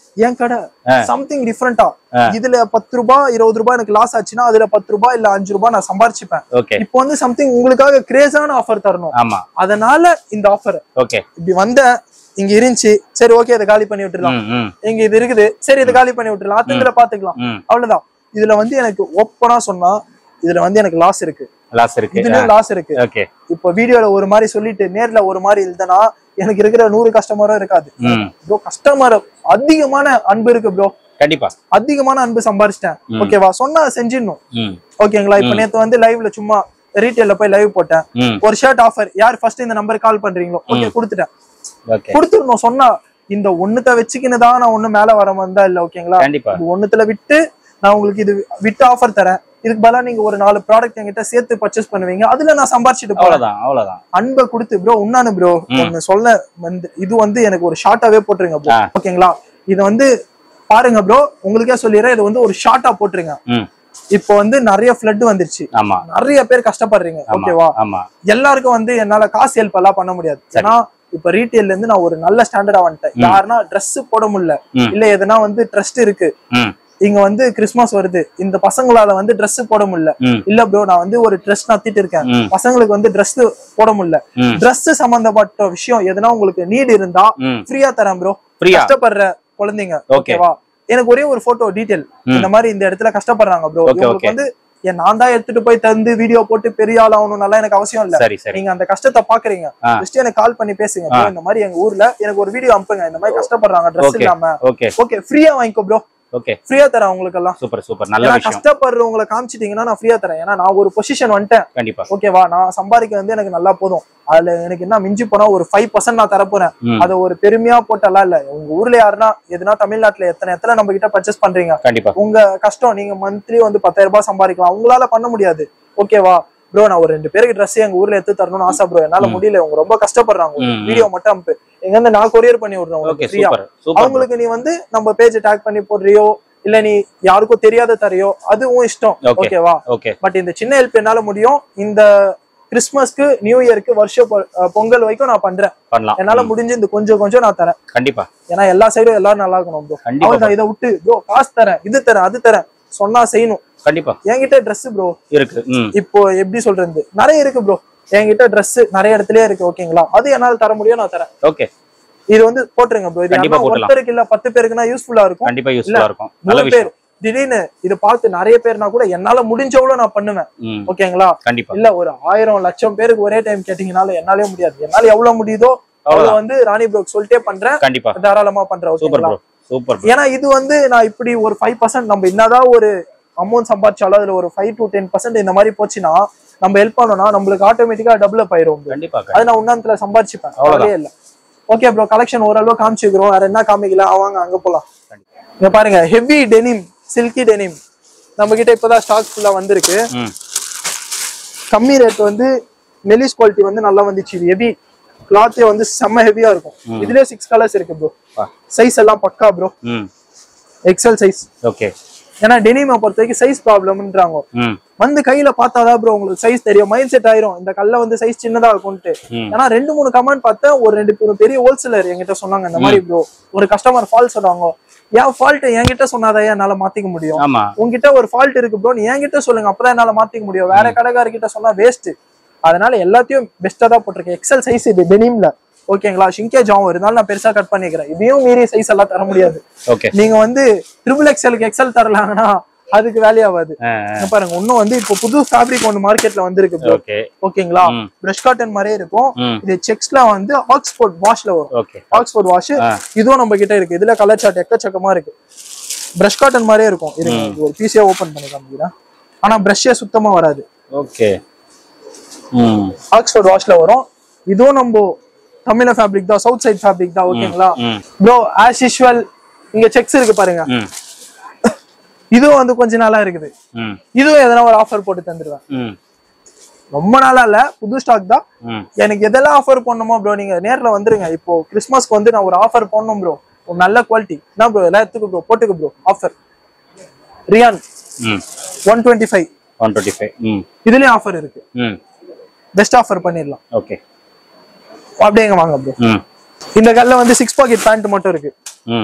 என் கடை சம்திங் டிஃப்ரெண்டா இதுல பத்து ரூபாய் இருபது ரூபாய் எனக்கு லாஸ் ஆச்சுன்னா அதுல பத்து ரூபாய் இல்ல அஞ்சு ரூபாய் நான் சம்பாரிச்சுப்பேன் ஓகே இப்போ வந்து சம்திங் உங்களுக்காக கிரேஸான ஆஃபர் தரணும் ஆமா அதனால இந்த ஆஃபர் ஓகே இப்படி வந்த இங்க இருந்துச்சு சரி ஓகே இதை காலி பண்ணி விட்டுறலாம் ம் ம் இங்க இது இருக்குது சரி இதை காலி பண்ணி விட்டுறலாம் அடுத்த பாத்துக்கலாம் ம் அவ்வளவுதான் இதுல வந்து எனக்கு ஓப்பனா சொன்னா இதுல வந்து எனக்கு லாஸ் இருக்கு லாஸ் இருக்கு இதுலயும் லாஸ் இருக்கு ஓகே இப்போ வீடியோல ஒரு மாதிரி சொல்லிட்டு நேர்ல ஒரு மாதிரி இருந்தனா எனக்கு இருக்கிற நூறு கஸ்டமரும் இருக்காது ம் ப்ரோ கஸ்டமர் அதிகமான அன்பு இருக்கு ப்ரோ கண்டிப்பா அதிகமான அன்பு சம்பாரிச்சிட்டேன் ஓகேவா சொன்னா செஞ்சிடணும் ம் ஓகேங்களா இப்ப நேத்து வந்து லைவ்ல சும்மா ரீட்டைல்ல போய் லைவ் போட்டேன் ம் ஒரு ஷர்ட் ஆஃபர் யார் ஃபர்ஸ்ட் இந்த நம்பர் கால் பண்றீங்களோ ஓகே கொடுத்துட்டேன் ஓகே கொடுத்துடணும் சொன்னா இந்த ஒண்ணுத்த வச்சுக்கின்னு தான் நான் ஒண்ணு மேல வர வந்தா இல்ல ஓகேங்களா கண்டிப்பா இது ஒண்ணுத்துல விட்டு நான் உங்களுக்கு இது விட்டு ஆஃபர் தரேன் இதுக்கு பதிலா நீங்க ஒரு நாலு ப்ராடக்ட் என்கிட்ட சேர்த்து பர்ச்சேஸ் பண்ணுவீங்க அதுல நான் சம்பாரிச்சிட்டு போறேன் அவ்வளவுதான் அவ்வளவுதான் அன்பை கொடுத்து ப்ரோ உன்னானு ப்ரோ ஒன்னு சொல்ல வந்து இது வந்து எனக்கு ஒரு ஷார்ட்டாவே போட்டுருங்க ப்ரோ ஆ. ஓகேங்களா இது வந்து பாருங்க ப்ரோ உங்களுக்கே சொல்லிடுறேன் இது வந்து ஒரு ஷார்ட்டா போட்டுருங்க ம் இப்போ வந்து நிறைய ஃப்ளட் வந்துருச்சு ஆமா நிறைய பேர் கஷ்டப்படுறீங்க ஆமா ஓகேவா ஆமா எல்லாருக்கும் வந்து என்னால காசு ஹெல்ப் எல்லாம் பண்ண முடியாது ஏன்னா இப்ப ரீட்டைல்ல இருந்து நான் ஒரு நல்ல ஸ்டாண்டர்டா வந்துட்டேன் யாருன்னா Dress போட முடியல ம். இல்ல எதனா வந்து ட்ரஸ்ட் இருக்கு ம் இங்க வந்து கிறிஸ்மஸ் வருது இந்த பசங்களால வந்து Dress போட முடியல ம் இல்ல ப்ரோ நான் வந்து ஒரு ட்ரெஸ் நத்திட்டு இருக்கேன் ம். பசங்களுக்கு வந்து Dress போட முடியல ம். Dress சம்பந்தப்பட்ட விஷயம் எதனா உங்களுக்கு நீட் இருந்தா ம் ஃப்ரீயா தரேன் ப்ரோ ஃப்ரீயா கஷ்டப்படுற குழந்தைங்க Okay. ஓகேவா எனக்கு ஒரே ஒரு போட்டோ டீடைல் இந்த மாதிரி இந்த இடத்துல கஷ்டப்படுறாங்க ப்ரோ Okay, உங்களுக்கு okay. வந்து ஏன் நான் தான் எடுத்துட்டு போய் தந்து வீடியோ போட்டு பெரிய ஆள் ஆகணும்னால எனக்கு அவசியம் இல்ல சரி சரி நீங்க அந்த கஷ்டத்தை பாக்குறீங்க ஆ. ஜஸ்ட் எனக்கு கால் பண்ணி பேசுங்க bro. இந்த மாதிரி எங்க ஊர்ல எனக்கு ஒரு வீடியோ அனுப்புங்க இந்த மாதிரி கஷ்டப்படுறாங்க ட்ரெஸ் Okay. இல்லாம ஓகே ஓகே ஃப்ரீயா வாங்கிக்கோ ப்ரோ ஓகே ஃப்ரீயா தரேன் உங்களுக்கு எல்லாம் சூப்பர் சூப்பர் நல்ல ஏன்னா விஷயம் கஷ்டப்படுறவங்களை காமிச்சிட்டீங்கன்னா நான் ஃப்ரீயா தரேன் ஏன்னா நான் ஒரு பொசிஷன் வந்துட்டேன் கண்டிப்பா ஓகேவா நான் சம்பாதிக்க வந்து எனக்கு நல்லா போதும் அதுல எனக்கு என்ன மிஞ்சி போனா ஒரு ஃபைவ் பர்சன்ட் நான் தரப்போறேன் ம் அதை ஒரு பெருமையா போட்டெல்லாம் இல்ல உங்க ஊர்ல யாருன்னா எதுனா தமிழ்நாட்டுல எத்தனை எத்தனை நம்ம கிட்ட பர்ச்சேஸ் பண்றீங்க கண்டிப்பா உங்க கஷ்டம் நீங்க மந்த்லி வந்து பத்தாயிரம் ரூபாய் சம்பாதிக்கலாம் உங்களால பண்ண முடியாது ஓகேவா ப்ரோ நான் ஒரு ரெண்டு பேருக்கு ட்ரெஸ் எங்க ஊர்ல எடுத்து தரணும்னு ஆசை ப்ரோ என்னால முடியல அவங்க ரொம்ப கஷ்டப்படுறாங்க ம், வீடியோ மட்டும் அனுப்பு எங்க இருந்து நான் கொரியர் பண்ணி விடுறேன் ஓகே உங்களுக்கு ஃப்ரீயா சூப்பர் சூப்பர் அவங்களுக்கு நீ வந்து நம்ம பேஜ் டேக் பண்ணி போடுறியோ இல்ல நீ யாருக்கும் தெரியாத தரையோ அதுவும் இஷ்டம் Okay. ஓகேவா ஓகே பட் இந்த சின்ன ஹெல்ப் என்னால முடியும் இந்த கிறிஸ்மஸ்க்கு நியூ இயருக்கு வருஷ பொ- அஹ் பொங்கல் வரைக்கும் நான் பண்றேன் பண்ணலாம் என்னால முடிஞ்சு இந்த கொஞ்சம் கொஞ்சம் நான் தரேன் கண்டிப்பா ஏன்னா எல்லா சைடும் எல்லாரும் நல்லா இருக்கணும் ப்ரோ கண்டிப்பா அவன் இதை விட்டு ப்ரோ காசு தரேன் இது தரேன் அது தரேன் சொன்னா செய்யணும் கண்டிப்பா என்கிட்ட Dress ப்ரோ இருக்கு ம் இப்போ எப்படி சொல்றது நிறைய இருக்கு ப்ரோ என்கிட்ட Dress நிறைய இடத்துலயே இருக்கு ஓகேங்களா அது என்னால தர முடியும் நான் தரேன் ஓகே இது வந்து போட்டுருங்க ப்ரோ இது கண்டிப்பா யாருன்னா போட்டுடலாம். ஒருத்தருக்கு இல்ல பத்து பேருக்குன்னா யூஸ்ஃபுல்லா இருக்கும் கண்டிப்பா யூஸ்ஃபுல்லா இருக்கும் நல்ல நூறு விஷயம் பேர் திடீர்னு இதை பார்த்து நிறைய பேர்னா கூட என்னால முடிஞ்சவளவு நான் பண்ணுவேன் ம் ஓகேங்களா கண்டிப்பா இல்ல ஒரு ஆயிரம் லட்சம் பேருக்கு ஒரே டைம் கேட்டீங்கனால என்னாலே முடியாது என்னால எவ்வளவு முடியுதோ அவ்வளவு வந்து ராணி ப்ரோக் சொல்லிட்டே பண்றேன் கண்டிப்பா தாராளமா பண்றேன் சூப்பர் ஓகேங்களா ப்ரோ சூப்பர் ப்ரோ ஏன்னா இது வந்து நான் இப்படி ஒரு ஃபைவ் பர்சன்ட் நம்ம என்னதான் ஒரு அமௌண்ட் சம்பாதிச்சாலும் அதுல ஒரு ஃபைவ் டு டென் பர்சன்ட் இந்த மாதிரி போச்சுன்னா நம்ம ஹெல்ப் பண்ணோம்னா நம்மளுக்கு ஆட்டோமேட்டிக்கா டபுள் அப் ஆயிரும் bro. கண்டிப்பா அது நான் உன்னத்துல சம்பாதிச்சுப்பேன் அவ்வளவுதான். கவலையே இல்ல ஓகே ப்ரோ கலெக்ஷன் ஓரளவு காமிச்சுக்கிறோம் வேற என்ன காமிக்கல வாங்க அங்க போலாம் இங்க பாருங்க ஹெவி டெனிம் சில்கி டெனிம் நம்ம கிட்ட இப்பதான் ஸ்டாக் ஃபுல்லா வந்திருக்கு ம் கம்மி ரேட் வந்து மெலிஸ் குவாலிட்டி வந்து நல்லா வந்துச்சு இது ஹெவி கிளாத்தே வந்து செம்ம ஹெவியா இருக்கும் இதுலயே சிக்ஸ் கலர்ஸ் இருக்கு ப்ரோ வா. சைஸ் எல்லாம் பக்கா ப்ரோ ம் எக்ஸல் சைஸ் ஓகே ஏன்னா டெனிமை பொறுத்த வரைக்கும் சைஸ் ப்ராப்ளம்ன்றாங்க ம் வந்து கையில பார்த்தாதான் ப்ரோ உங்களுக்கு சைஸ் தெரியும் மைண்ட் செட் ஆயிரும் இந்த கல்ல வந்து சைஸ் சின்னதா இருக்கும்ட்டு ம் ஏன்னா ரெண்டு மூணு கமெண்ட் பார்த்தேன் ஒரு ரெண்டு ஒரு பெரிய ஹோல்சேலர் என்கிட்ட சொன்னாங்க இந்த மாதிரி ப்ரோ ஒரு கஸ்டமர் ஃபால்ட் சொன்னாங்க என் ஃபால்ட் என்கிட்ட சொன்னாதான் என்னால மாத்திக்க முடியும் ஆமா உங்ககிட்ட ஒரு ஃபால்ட் இருக்கு ப்ரோ நீ என்கிட்ட சொல்லுங்க அப்பதான் என்னால மாத்திக்க முடியும் வேற கடைக்காரர்கிட்ட சொன்னா வேஸ்ட் அதனால எல்லாத்தையும் பெஸ்டா தான் போட்டிருக்கேன் எக்ஸல் சைஸ் இது டெனிம்ல ஓகேங்களா ஷிங்கேஜ் ஆகும் இருந்தாலும் நான் பெருசா கட் பண்ணிக்கிறேன் இதையும் மீறி சைஸ் எல்லாம் தர முடியாது ஓகே நீங்க வந்து ட்ரிபிள் எக்ஸலுக்கு எக்ஸல் தரலாங்கன்னா அதுக்கு வேலையாகாது இங்க பாருங்க இன்னும் வந்து இப்போ புது ஃபேப்ரிக் ஒன்று மார்க்கெட்ல வந்திருக்கு bro. ஓகே ஓகேங்களா ம். பிரஷ் காட்டன் மாதிரியே இருக்கும் ம் இது செக்ஸ்ல வந்து ஆக்ஸ்போர்ட் வாஷ்ல வரும் ஓகே ஆக்ஸ்போர்ட் வாஷ் ஆ. இதுவும் நம்ம கிட்ட இருக்கு இதுல கலர் சார்ட் எக்கச்சக்கமா இருக்கு பிரஷ் காட்டன் மாதிரியே இருக்கும் இருங்க இது ஒரு பீஸே ஓபன் பண்ணி காமிக்கிறேன் ஆனா பிரஷ்ஷே சுத்தமா வராது ஓகே ம் ஆக்ஸ்போர்ட் வாஷ்ல வரும் இதுவும் நம்ம தமிழ ஃபேப்ரிக் தான் சவுத் சைட் ஃபேப்ரிக் தான் ஓகேங்களா ம் ப்ரோ ஆஸ் யூஷுவல் இங்க செக்ஸ் இருக்கு பாருங்க ம் இதுவும் வந்து கொஞ்ச நாளா இருக்குது ம் இதுவும் எதனா ஒரு ஆஃபர் போட்டு தந்துருவேன் ம் ரொம்ப நாளா இல்ல புது ஸ்டாக் தான் ம் எனக்கு எதெல்லாம் ஆஃபர் பண்ணணுமோ ப்ரோ நீங்க நேர்ல வந்துருங்க இப்போ கிறிஸ்மஸ்க்கு வந்து நான் ஒரு ஆஃபர் பண்ணணும் ப்ரோ ஒரு நல்ல குவாலிட்டி என்ன ப்ரோ எல்லாத்துக்கும் ப்ரோ போட்டுக்கு ப்ரோ ஆஃபர் ரியான் ம் one twenty five one twenty five ம் இதுலயும் ஆஃபர் இருக்கு ம் பெஸ்ட் ஆஃபர் பண்ணிடலாம் ஓகே அப்படியே இங்க வாங்க ப்ரோ ம் இந்த கல்ல வந்து சிக்ஸ் பாக்கெட் பேண்ட் மட்டும் இருக்கு ம்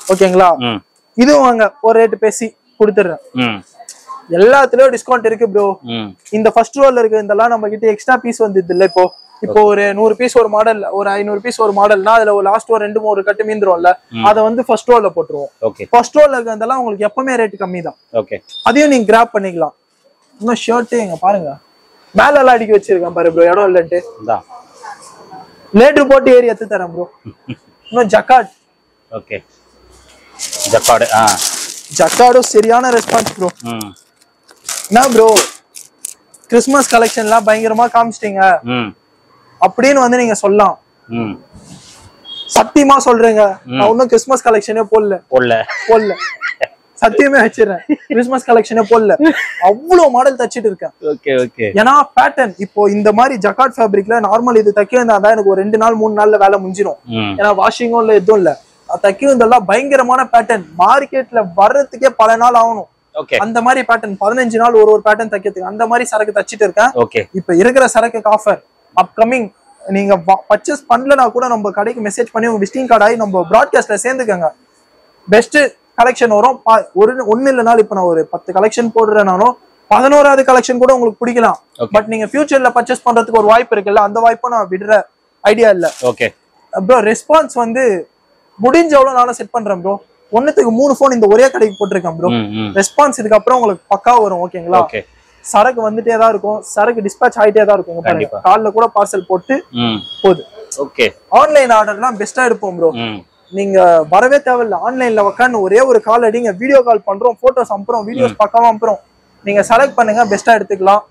ஓகேங்களா ம் இதுவும் வாங்க ஒரு ரேட் பேசி கொடுத்துடுறேன் ம் எல்லாத்துலயும் டிஸ்கவுண்ட் இருக்கு ப்ரோ ம் இந்த ஃபர்ஸ்ட் ரோல இருக்கு இதெல்லாம் நம்ம கிட்ட எக்ஸ்ட்ரா பீஸ் வந்தது இல்ல இப்போ இப்போ ஒரு நூறு பீஸ் ஒரு மாடல் ஒரு ஐநூறு பீஸ் ஒரு மாடல்னா அதுல ஒரு லாஸ்ட் ஒரு ரெண்டு மூணு கட்டு மீந்துரும்ல அதை வந்து ஃபர்ஸ்ட் ரோல போட்டுருவோம் ஓகே ஃபர்ஸ்ட் ரோல இருக்கிறதெல்லாம் உங்களுக்கு எப்பவுமே ரேட் கம்மி தான் ஓகே அதையும் நீங்க கிராப் பண்ணிக்கலாம் இன்னும் ஷர்ட் இங்க பாருங்க மேல எல்லாம் அடிக்க வச்சிருக்கேன் பாரு ப்ரோ இடம் இல்லன்ட்டு இந்தா லேட்ரு போட்டு ஏறி எடுத்து தரேன் ப்ரோ இன்னும் ஜக்காட் ஓகே ஜப்பாடு ஆ ஜக்காடும் சரியான ரெஸ்பான்ஸ் ப்ரோ ம் என்ன ப்ரோ கிறிஸ்மஸ் கலெக்ஷன்லாம் பயங்கரமா காமிச்சிட்டீங்க ம் அப்படின்னு வந்து நீங்க சொல்லலாம் ம் சத்தியமா சொல்றேங்க நான் இன்னும் கிறிஸ்மஸ் கலெக்ஷனே போடல போடல போடல சத்தியமே வச்சிடுறேன் கிறிஸ்மஸ் கலெக்ஷனே போடல அவ்வளவு மாடல் தச்சிட்டு இருக்கேன் ஓகே ஓகே ஏன்னா பேட்டர்ன் இப்போ இந்த மாதிரி ஜக்காட் ஃபேப்ரிக்ல நார்மல் இது தைக்க தான் எனக்கு ஒரு ரெண்டு நாள் மூணு நாள்ல வேலை முடிஞ்சிடும் ம் ஏன்னா வாஷிங்கும் இல்ல எதுவும் இல்ல தைக்கும் இதெல்லாம் பயங்கரமான பேட்டர்ன் மார்க்கெட்ல வர்றதுக்கே பல நாள் ஆகணும் ஓகே அந்த மாதிரி பேட்டர்ன் பதினஞ்சு நாள் ஒரு ஒரு பேட்டர்ன் தைக்கிறதுக்கு அந்த மாதிரி சரக்கு தச்சிட்டு இருக்கேன் ஓகே இப்ப இருக்கிற சரக்குக்கு ஆஃபர் அப்கமிங் நீங்க பர்ச்சேஸ் பண்ணலனா கூட நம்ம கடைக்கு மெசேஜ் பண்ணி உங்க விசிட்டிங் கார்டு ஆகி நம்ம ப்ராட்காஸ்ட்ல சேர்ந்துக்கங்க பெஸ்ட் கலெக்ஷன் வரும் பா- ஒரு ஒண்ணு இல்லைனாலும் இப்ப நான் ஒரு பத்து கலெக்ஷன் போடுறேனாலும் பதினோராவது கலெக்ஷன் கூட உங்களுக்கு பிடிக்கலாம் Okay. பட் நீங்க ஃபியூச்சர்ல பர்ச்சேஸ் பண்றதுக்கு ஒரு வாய்ப்பு இருக்குல்ல அந்த வாய்ப்பை நான் விடுற ஐடியா இல்ல ஓகே ப்ரோ ரெஸ்பான்ஸ் வந்து முடிஞ்ச எவ்வளவு நானும் செட் பண்றேன் ப்ரோ ஒண்ணுத்துக்கு மூணு ஃபோன் இந்த ஒரே கடைக்கு போட்டிருக்கேன் ப்ரோ ம் ம் ரெஸ்பான்ஸ் இதுக்கப்புறம் உங்களுக்கு பக்கா வரும் ஓகேங்களா ஓகே சரக்கு வந்துட்டே தான் இருக்கும் சரக்கு டிஸ்பேச் ஆயிட்டே தான் இருக்கும் இங்க பாருங்க கண்டிப்பா. கால்ல கூட பார்சல் போட்டு ம் போகுது ஓகே ஆன்லைன் ஆர்டர்லாம் பெஸ்டா எடுப்போம் ப்ரோ ம் நீங்க வரவே தேவையில்ல ஆன்லைன்ல உட்காந்து ஒரே ஒரு கால் அடிங்க வீடியோ கால் பண்றோம் போட்டோஸ் அனுப்புறோம் வீடியோஸ் பக்காவா அனுப்புறோம் நீங்க செலக்ட் பண்ணுங்க பெஸ்டா எடுத்துக்கலாம்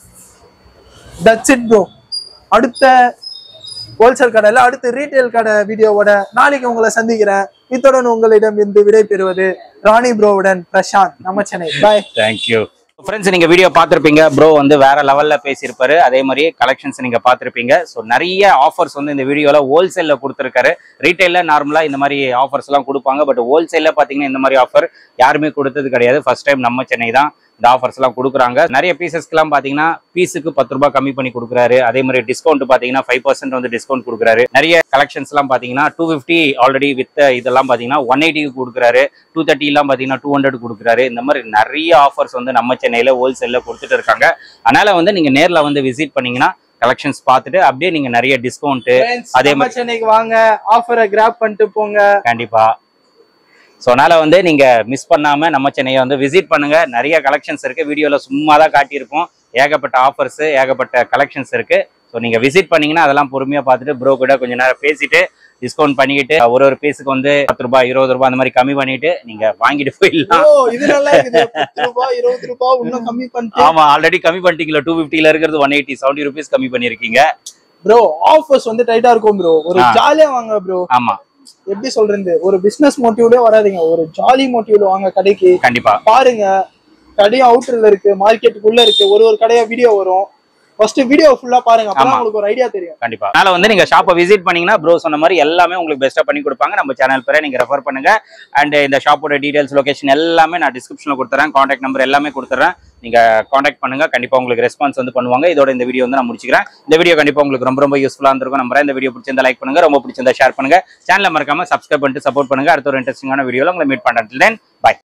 தட்ஸ் இட் ப்ரோ அடுத்த ஹோல்சேல் கடையில அடுத்த ரீட்டைல் கடை வீடியோவோட நாளைக்கு உங்களை சந்திக்கிறேன் இத்துடன் உங்களிடம் இருந்து விடை பெறுவது ராணி ப்ரோவுடன் பிரசாந்த் நம்ம சென்னை பாய் தேங்க்யூ ஃப்ரெண்ட்ஸ் நீங்க வீடியோ பார்த்திருப்பீங்க ப்ரோ வந்து வேற லெவல்ல பேசியிருப்பாரு அதே மாதிரி கலெக்ஷன்ஸ் நீங்க பார்த்திருப்பீங்க ஸோ நிறைய ஆஃபர்ஸ் வந்து இந்த வீடியோல ஹோல்சேல்ல கொடுத்துருக்காரு ரீட்டைல்ல நார்மலா இந்த மாதிரி ஆஃபர்ஸ் எல்லாம் கொடுப்பாங்க பட் ஹோல்சேல்ல பாத்தீங்கன்னா இந்த மாதிரி ஆஃபர் யாருமே கொடுத்தது கிடையாது ஃபர்ஸ்ட் டைம் நம்ம சென்னை தான் இந்த ஆஃபர்ஸ் எல்லாம் கொடுக்குறாங்க நிறைய பீசஸ்க்குலாம் பாத்தீங்கன்னா பீஸுக்கு பத்து ரூபாய் கம்மி பண்ணி கொடுக்குறாரு அதே மாதிரி டிஸ்கவுண்ட் பாத்தீங்கன்னா ஃபைவ் பர்சன்ட் வந்து டிஸ்கவுண்ட் கொடுக்குறாரு நிறைய கலெக்ஷன்ஸ் எல்லாம் பாத்தீங்கன்னா டூ ஃபிஃப்டி ஆல்ரெடி வித் இதெல்லாம் பாத்தீங்கன்னா ஒன் எயிட்டிக்கு கொடுக்குறாரு டூ தேர்ட்டி எல்லாம் பாத்தீங்கன்னா டூ ஹண்ட்ரட் கொடுக்குறாரு இந்த மாதிரி நிறைய ஆஃபர்ஸ் வந்து நம்ம சென்னையில ஹோல்சேல்ல கொடுத்துட்டு இருக்காங்க அதனால வந்து நீங்க நேர்ல வந்து விசிட் பண்ணீங்கன்னா கலெக்ஷன்ஸ் பார்த்துட்டு அப்படியே நீங்க நிறைய டிஸ்கவுண்ட் அதே நம்ம சென்னைக்கு வாங்க ஆஃபரை கிராப் பண்ணிட்டு போங்க கண்டிப்பா ஸோ அதனால வந்து நீங்க மிஸ் பண்ணாம நம்ம சென்னையை வந்து விசிட் பண்ணுங்க நிறைய கலெக்ஷன்ஸ் இருக்கு வீடியோல சும்மா தான் காட்டியிருப்போம் ஏகப்பட்ட ஆஃபர்ஸ் ஏகப்பட்ட கலெக்ஷன்ஸ் இருக்கு ஸோ நீங்க விசிட் பண்ணீங்கன்னா அதெல்லாம் பொறுமையா பார்த்துட்டு ப்ரோ கூட கொஞ்ச நேரம் பேசிட்டு டிஸ்கவுண்ட் பண்ணிக்கிட்டு ஒரு ஒரு பீஸுக்கு வந்து பத்து ரூபாய் இருபது ரூபாய் அந்த மாதிரி கம்மி பண்ணிட்டு நீங்க வாங்கிட்டு போயிடலாம் ஓ இது நல்லா இருக்குது பத்து ரூபாய் இருபது ரூபாய் இன்னும் கம்மி பண்ணிட்டு ஆமா ஆல்ரெடி கம்மி பண்ணிட்டீங்களா டூ ஃபிஃப்டில இருக்கிறது ஒன் எயிட்டி செவன்டி ருபீஸ் கம்மி பண்ணிருக்கீங்க ப்ரோ ஆஃபர்ஸ் வந்து டைட்டா இருக்கும் ப்ரோ ஒரு ஆ. ஜாலியா வாங்க ப்ரோ ஆமா எப்படி சொல்றது ஒரு பிசினஸ் மோட்டிவ்லயே வராதீங்க ஒரு ஜாலி மோட்டிவ்ல வாங்க கடைக்கு கண்டிப்பா பாருங்க கடையும் அவுட்டர்ல இருக்கு மார்க்கெட்டுக்குள்ள இருக்கு ஒரு ஒரு கடையா வீடியோ வரும் ஃபர்ஸ்ட் வீடியோ ஃபுல்லா பாருங்க அப்பதான் ஆமா. உங்களுக்கு ஒரு ஐடியா தெரியும் கண்டிப்பா அதனால வந்து நீங்க ஷாப்பை விசிட் பண்ணீங்கன்னா ப்ரோ சொன்ன மாதிரி எல்லாமே உங்களுக்கு பெஸ்ட்டா பண்ணி கொடுப்பாங்க நம்ம சேனல் பேரை நீங்க ரெஃபர் பண்ணுங்க அண்ட் இந்த ஷாப்போட டீடைல்ஸ் லொகேஷன் எல்லாமே நான் டிஸ்கிரிப்ஷன்ல கொடுத்துறேன் காண்டாக்ட் நம்பர் எல்லாமே கொடுத்துறேன் நீங்க காண்டாக்ட் பண்ணுங்க கண்டிப்பா உங்களுக்கு ரெஸ்பான்ஸ் வந்து பண்ணுவாங்க இதோட இந்த வீடியோ வந்து நான் முடிச்சுக்கிறேன் இந்த வீடியோ கண்டிப்பா உங்களுக்கு ரொம்ப ரொம்ப யூஸ்ஃபுல்லா இருந்திருக்கும் நம்புறேன் இந்த வீடியோ பிடிச்சிருந்தா லைக் பண்ணுங்க ரொம்ப பிடிச்சிருந்தா ஷேர் பண்ணுங்க சேனலை மறக்காம சப்ஸ்கிரைப் பண்ணிட்டு சப்போர்ட் பண்ணுங்க அடுத்த ஒரு இன்ட்ரெஸ்டிங்கான வீடியோல உங்களை மீட் பண்றேன் தென் பை